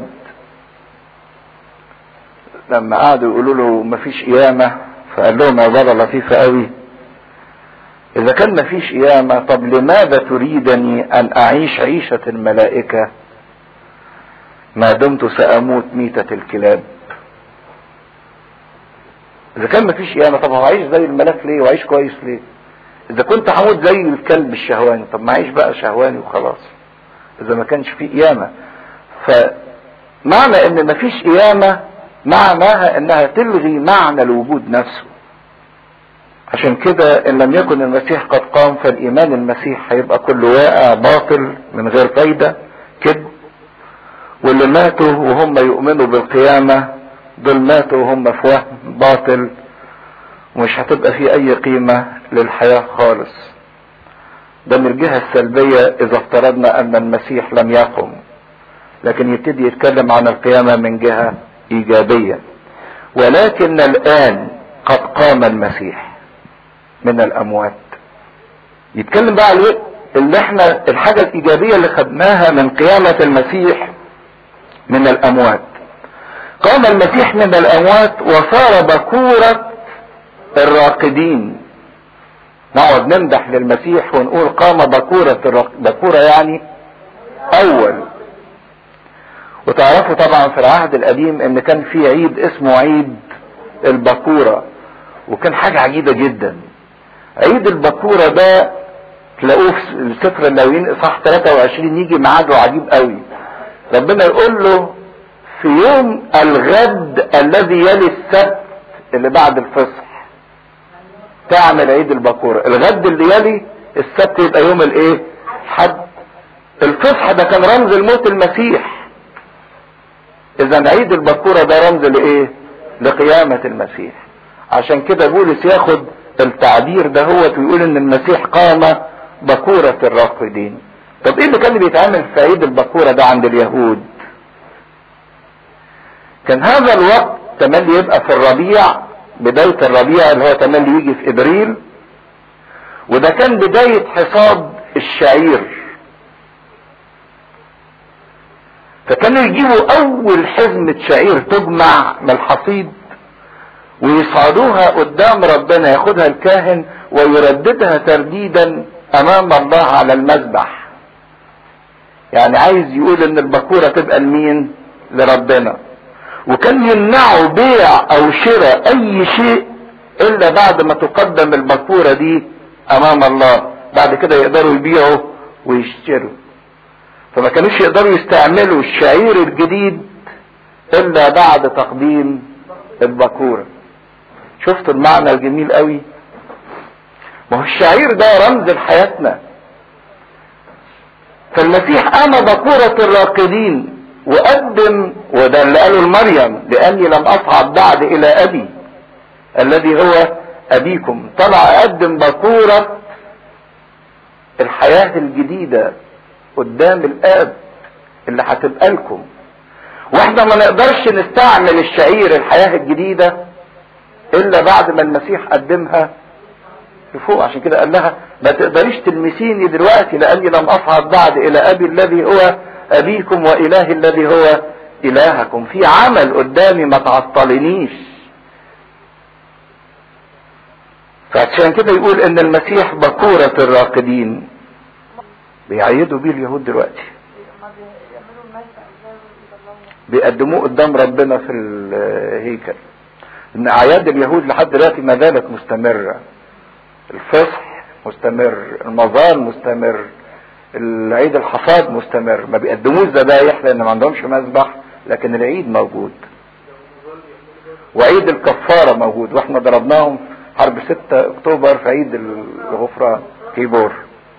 لما قعدوا يقولوا له مفيش قيامة فقال لهم عبارة لطيفة قوي إذا كان مفيش قيامة طب لماذا تريدني أن أعيش عيشة الملائكة ما دمت سأموت ميتة الكلاب إذا كان مفيش قيامة طب هعيش زي الملاك ليه وأعيش كويس ليه إذا كنت هموت زي الكلب الشهواني طب ما أعيش بقى شهواني وخلاص إذا ما كانش فيه قيامة فمعنى إن مفيش قيامة معناها انها تلغي معنى الوجود نفسه عشان كده ان لم يكن المسيح قد قام فالايمان المسيح هيبقى كله واقع باطل من غير فايدة كده واللي ماتوا وهم يؤمنوا بالقيامة دول ماتوا وهم في وهم باطل ومش هتبقى في اي قيمة للحياة خالص ده من الجهة السلبية اذا افترضنا ان المسيح لم يقم لكن يبتدي يتكلم عن القيامة من جهة ايجابية ولكن الان قد قام المسيح من الاموات يتكلم بقى على اللي احنا الحاجة الايجابية اللي خدناها من قيامة المسيح من الاموات قام المسيح من الاموات وصار بكورة الراقدين نقعد نمدح للمسيح ونقول قام بكورة الرق... بكورة يعني اول وتعرفوا طبعا في العهد القديم ان كان في عيد اسمه عيد البكورة وكان حاجة عجيبة جدا عيد البكورة ده تلاقوه في سفر اللاويين اصحاح 23 يجي ميعاده عجيب قوي ربنا يقول له في يوم الغد الذي يلي السبت اللي بعد الفصح تعمل عيد البكورة الغد اللي يلي السبت يبقى يوم الايه حد الفصح ده كان رمز الموت المسيح اذا عيد البكورة ده رمز لايه لقيامة المسيح عشان كده بولس ياخد التعبير ده هو ويقول ان المسيح قام بكورة الراقدين طب ايه اللي كان بيتعمل في عيد البكورة ده عند اليهود كان هذا الوقت تملي يبقى في الربيع بداية الربيع اللي هو تملي يجي في ابريل وده كان بداية حصاد الشعير فكانوا يجيبوا اول حزمة شعير تجمع من الحصيد ويصعدوها قدام ربنا ياخدها الكاهن ويرددها ترديدا امام الله على المذبح يعني عايز يقول ان البكورة تبقى لمين لربنا وكان يمنعوا بيع او شراء اي شيء الا بعد ما تقدم البكورة دي امام الله بعد كده يقدروا يبيعوا ويشتروا فما كانوش يقدروا يستعملوا الشعير الجديد الا بعد تقديم البكورة شفت المعنى الجميل قوي ما هو الشعير ده رمز لحياتنا فالمسيح قام بكورة الراقدين وقدم وده اللي قاله لمريم لاني لم اصعد بعد الى ابي الذي هو ابيكم طلع اقدم بكورة الحياة الجديدة قدام الاب اللي هتبقى لكم واحنا ما نقدرش نستعمل الشعير الحياة الجديدة الا بعد ما المسيح قدمها لفوق عشان كده قال لها ما تقدريش تلمسيني دلوقتي لاني لم اصعد بعد الى ابي الذي هو ابيكم والهي الذي هو الهكم في عمل قدامي ما تعطلنيش فعشان كده يقول ان المسيح بكورة الراقدين بيعيدوا بيه اليهود دلوقتي بيقدموه قدام ربنا في الهيكل ان اعياد اليهود لحد دلوقتي ما زالت مستمرة الفصح مستمر المظال مستمر العيد الحصاد مستمر ما بيقدموش ذبايح لان ما عندهمش مذبح لكن العيد موجود وعيد الكفارة موجود واحنا ضربناهم حرب 6 اكتوبر في عيد الغفران كيبور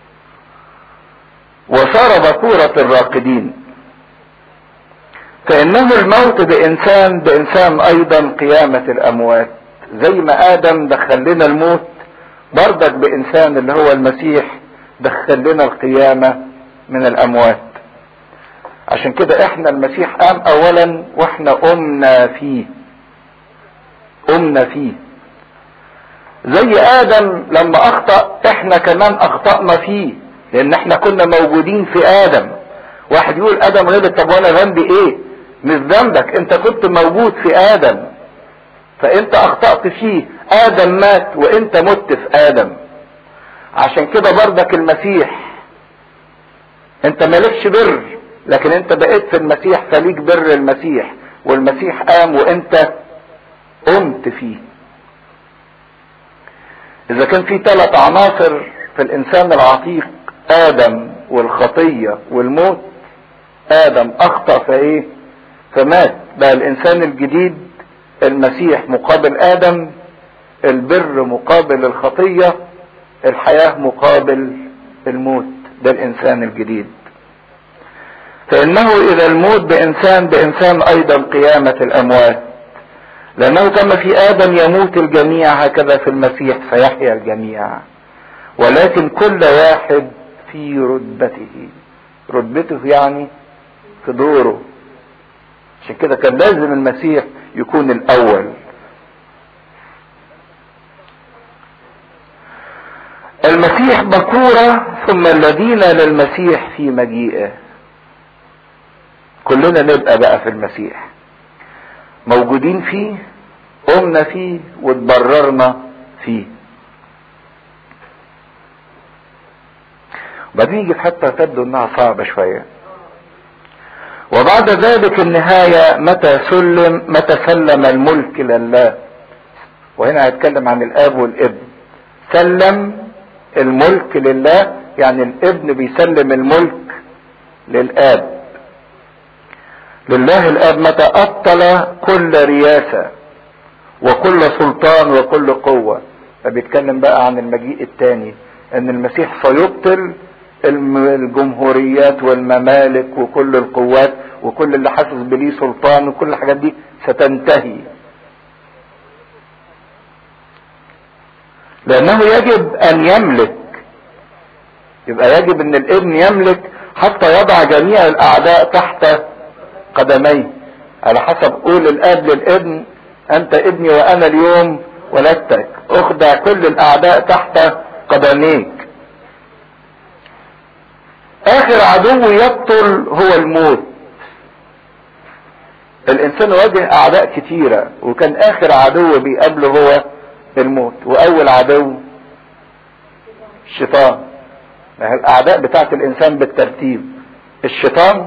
وصار بكورة الراقدين فإنه الموت بإنسان بإنسان أيضا قيامة الأموات زي ما آدم دخل لنا الموت برضك بإنسان اللي هو المسيح دخل لنا القيامة من الأموات عشان كده احنا المسيح قام أولا واحنا قمنا فيه قمنا فيه زي آدم لما أخطأ احنا كمان أخطأنا فيه لأن احنا كنا موجودين في آدم واحد يقول آدم غلط طب وأنا ذنبي إيه؟ مش ذنبك أنت كنت موجود في آدم فأنت أخطأت فيه آدم مات وأنت مت في آدم عشان كده برضك المسيح أنت مالكش بر لكن أنت بقيت في المسيح فليك بر المسيح والمسيح قام وأنت قمت فيه إذا كان في ثلاث عناصر في الإنسان العتيق آدم والخطية والموت آدم أخطأ فإيه؟ فمات بقى الإنسان الجديد المسيح مقابل آدم البر مقابل الخطية الحياة مقابل الموت ده الإنسان الجديد فإنه إذا الموت بإنسان بإنسان أيضا قيامة الأموات لأنه كما في آدم يموت الجميع هكذا في المسيح سيحيا الجميع ولكن كل واحد في رتبته رتبته يعني في دوره عشان كده كان لازم المسيح يكون الأول المسيح بكورة ثم الذين للمسيح في مجيئه كلنا نبقى بقى في المسيح موجودين فيه قمنا فيه واتبررنا فيه وبعدين يجي في حتى تبدو انها صعبة شوية وبعد ذلك النهاية متى سلم متى سلم الملك لله وهنا هيتكلم عن الاب والابن سلم الملك لله يعني الابن بيسلم الملك للاب لله الاب متى ابطل كل رياسة وكل سلطان وكل قوة فبيتكلم بقى عن المجيء الثاني ان المسيح سيبطل الجمهوريات والممالك وكل القوات وكل اللي حاسس بليه سلطان وكل الحاجات دي ستنتهي لانه يجب ان يملك يبقى يجب ان الابن يملك حتى يضع جميع الاعداء تحت قدميه على حسب قول الاب للابن انت ابني وانا اليوم ولدتك اخضع كل الاعداء تحت قدميك اخر عدو يبطل هو الموت الانسان واجه اعداء كتيرة وكان اخر عدو بيقابله هو الموت واول عدو الشيطان الاعداء بتاعت الانسان بالترتيب الشيطان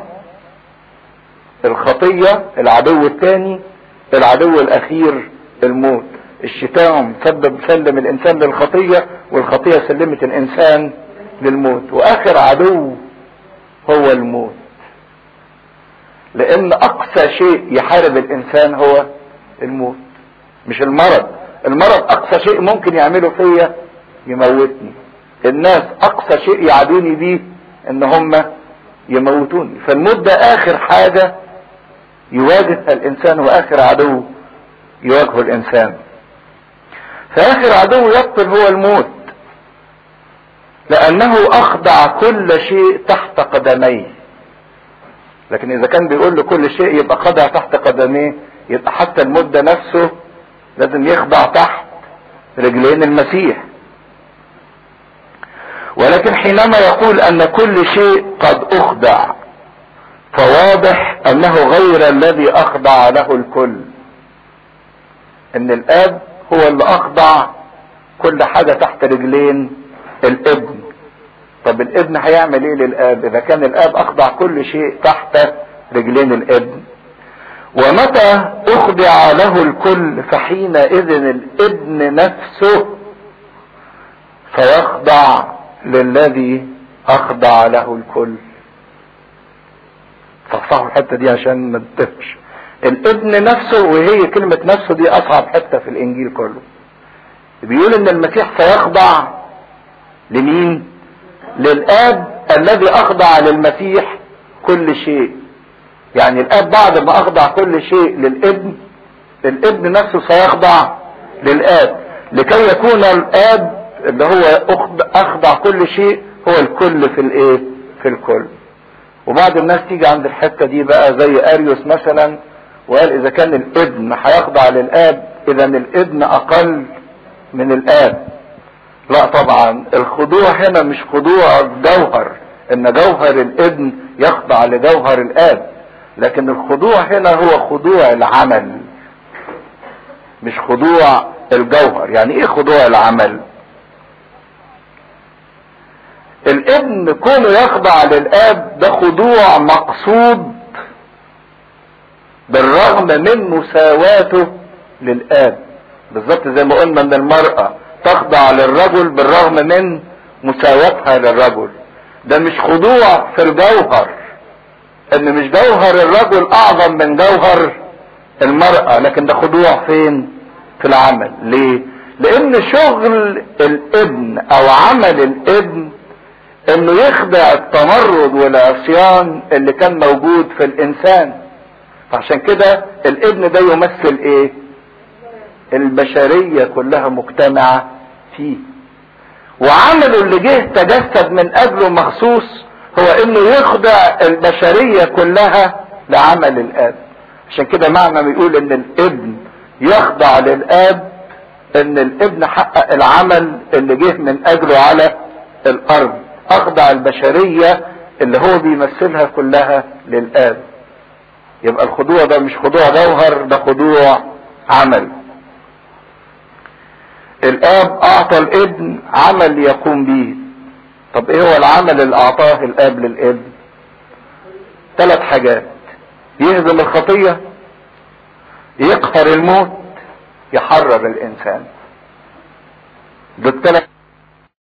الخطية العدو الثاني العدو الاخير الموت الشيطان سبب سلم الانسان للخطية والخطية سلمت الانسان للموت واخر عدو هو الموت لان اقصى شيء يحارب الانسان هو الموت مش المرض المرض اقصى شيء ممكن يعمله فيا يموتني الناس اقصى شيء يعادوني بيه ان هم يموتوني فالموت ده اخر حاجة يواجه الانسان واخر عدو يواجهه الانسان فاخر عدو يقتل هو الموت لانه اخضع كل شيء تحت قدميه لكن اذا كان بيقول له كل شيء يبقى خضع تحت قدميه يبقى حتى الموت ده نفسه لازم يخضع تحت رجلين المسيح ولكن حينما يقول ان كل شيء قد اخضع فواضح انه غير الذي اخضع له الكل ان الاب هو اللي اخضع كل حاجة تحت رجلين الابن طب الابن هيعمل ايه للاب اذا كان الاب اخضع كل شيء تحت رجلين الابن ومتى اخضع له الكل فحينئذ الابن نفسه فيخضع للذي اخضع له الكل صحصحوا الحته دي عشان ما تتفش الابن نفسه وهي كلمة نفسه دي اصعب حتة في الانجيل كله بيقول ان المسيح سيخضع لمين للاب الذي اخضع للمسيح كل شيء يعني الاب بعد ما اخضع كل شيء للابن الابن نفسه سيخضع للاب لكي يكون الاب اللي هو اخضع كل شيء هو الكل في الايه في الكل وبعض الناس تيجي عند الحتة دي بقى زي اريوس مثلا وقال اذا كان الابن هيخضع للاب اذا الابن اقل من الاب لا طبعا الخضوع هنا مش خضوع جوهر ان جوهر الابن يخضع لجوهر الاب لكن الخضوع هنا هو خضوع العمل مش خضوع الجوهر يعني ايه خضوع العمل الابن كونه يخضع للاب ده خضوع مقصود بالرغم من مساواته للاب بالظبط زي ما قلنا ان المرأة تخضع للرجل بالرغم من مساواتها للرجل ده مش خضوع في الجوهر ان مش جوهر الرجل اعظم من جوهر المرأة لكن ده خضوع فين في العمل ليه لان شغل الابن او عمل الابن انه يخدع التمرد والعصيان اللي كان موجود في الانسان فعشان كده الابن ده يمثل ايه البشرية كلها مجتمعة فيه وعمله اللي جه تجسد من اجله مخصوص هو انه يخضع البشرية كلها لعمل الاب عشان كده معنى بيقول ان الابن يخضع للاب ان الابن حقق العمل اللي جه من اجله على الارض اخضع البشرية اللي هو بيمثلها كلها للاب يبقى الخضوع ده مش خضوع جوهر ده خضوع عمل الاب اعطى الابن عمل يقوم به طب ايه هو العمل اللي اعطاه الاب للابن ثلاث حاجات يهزم الخطية يقهر الموت يحرر الانسان دول ثلاث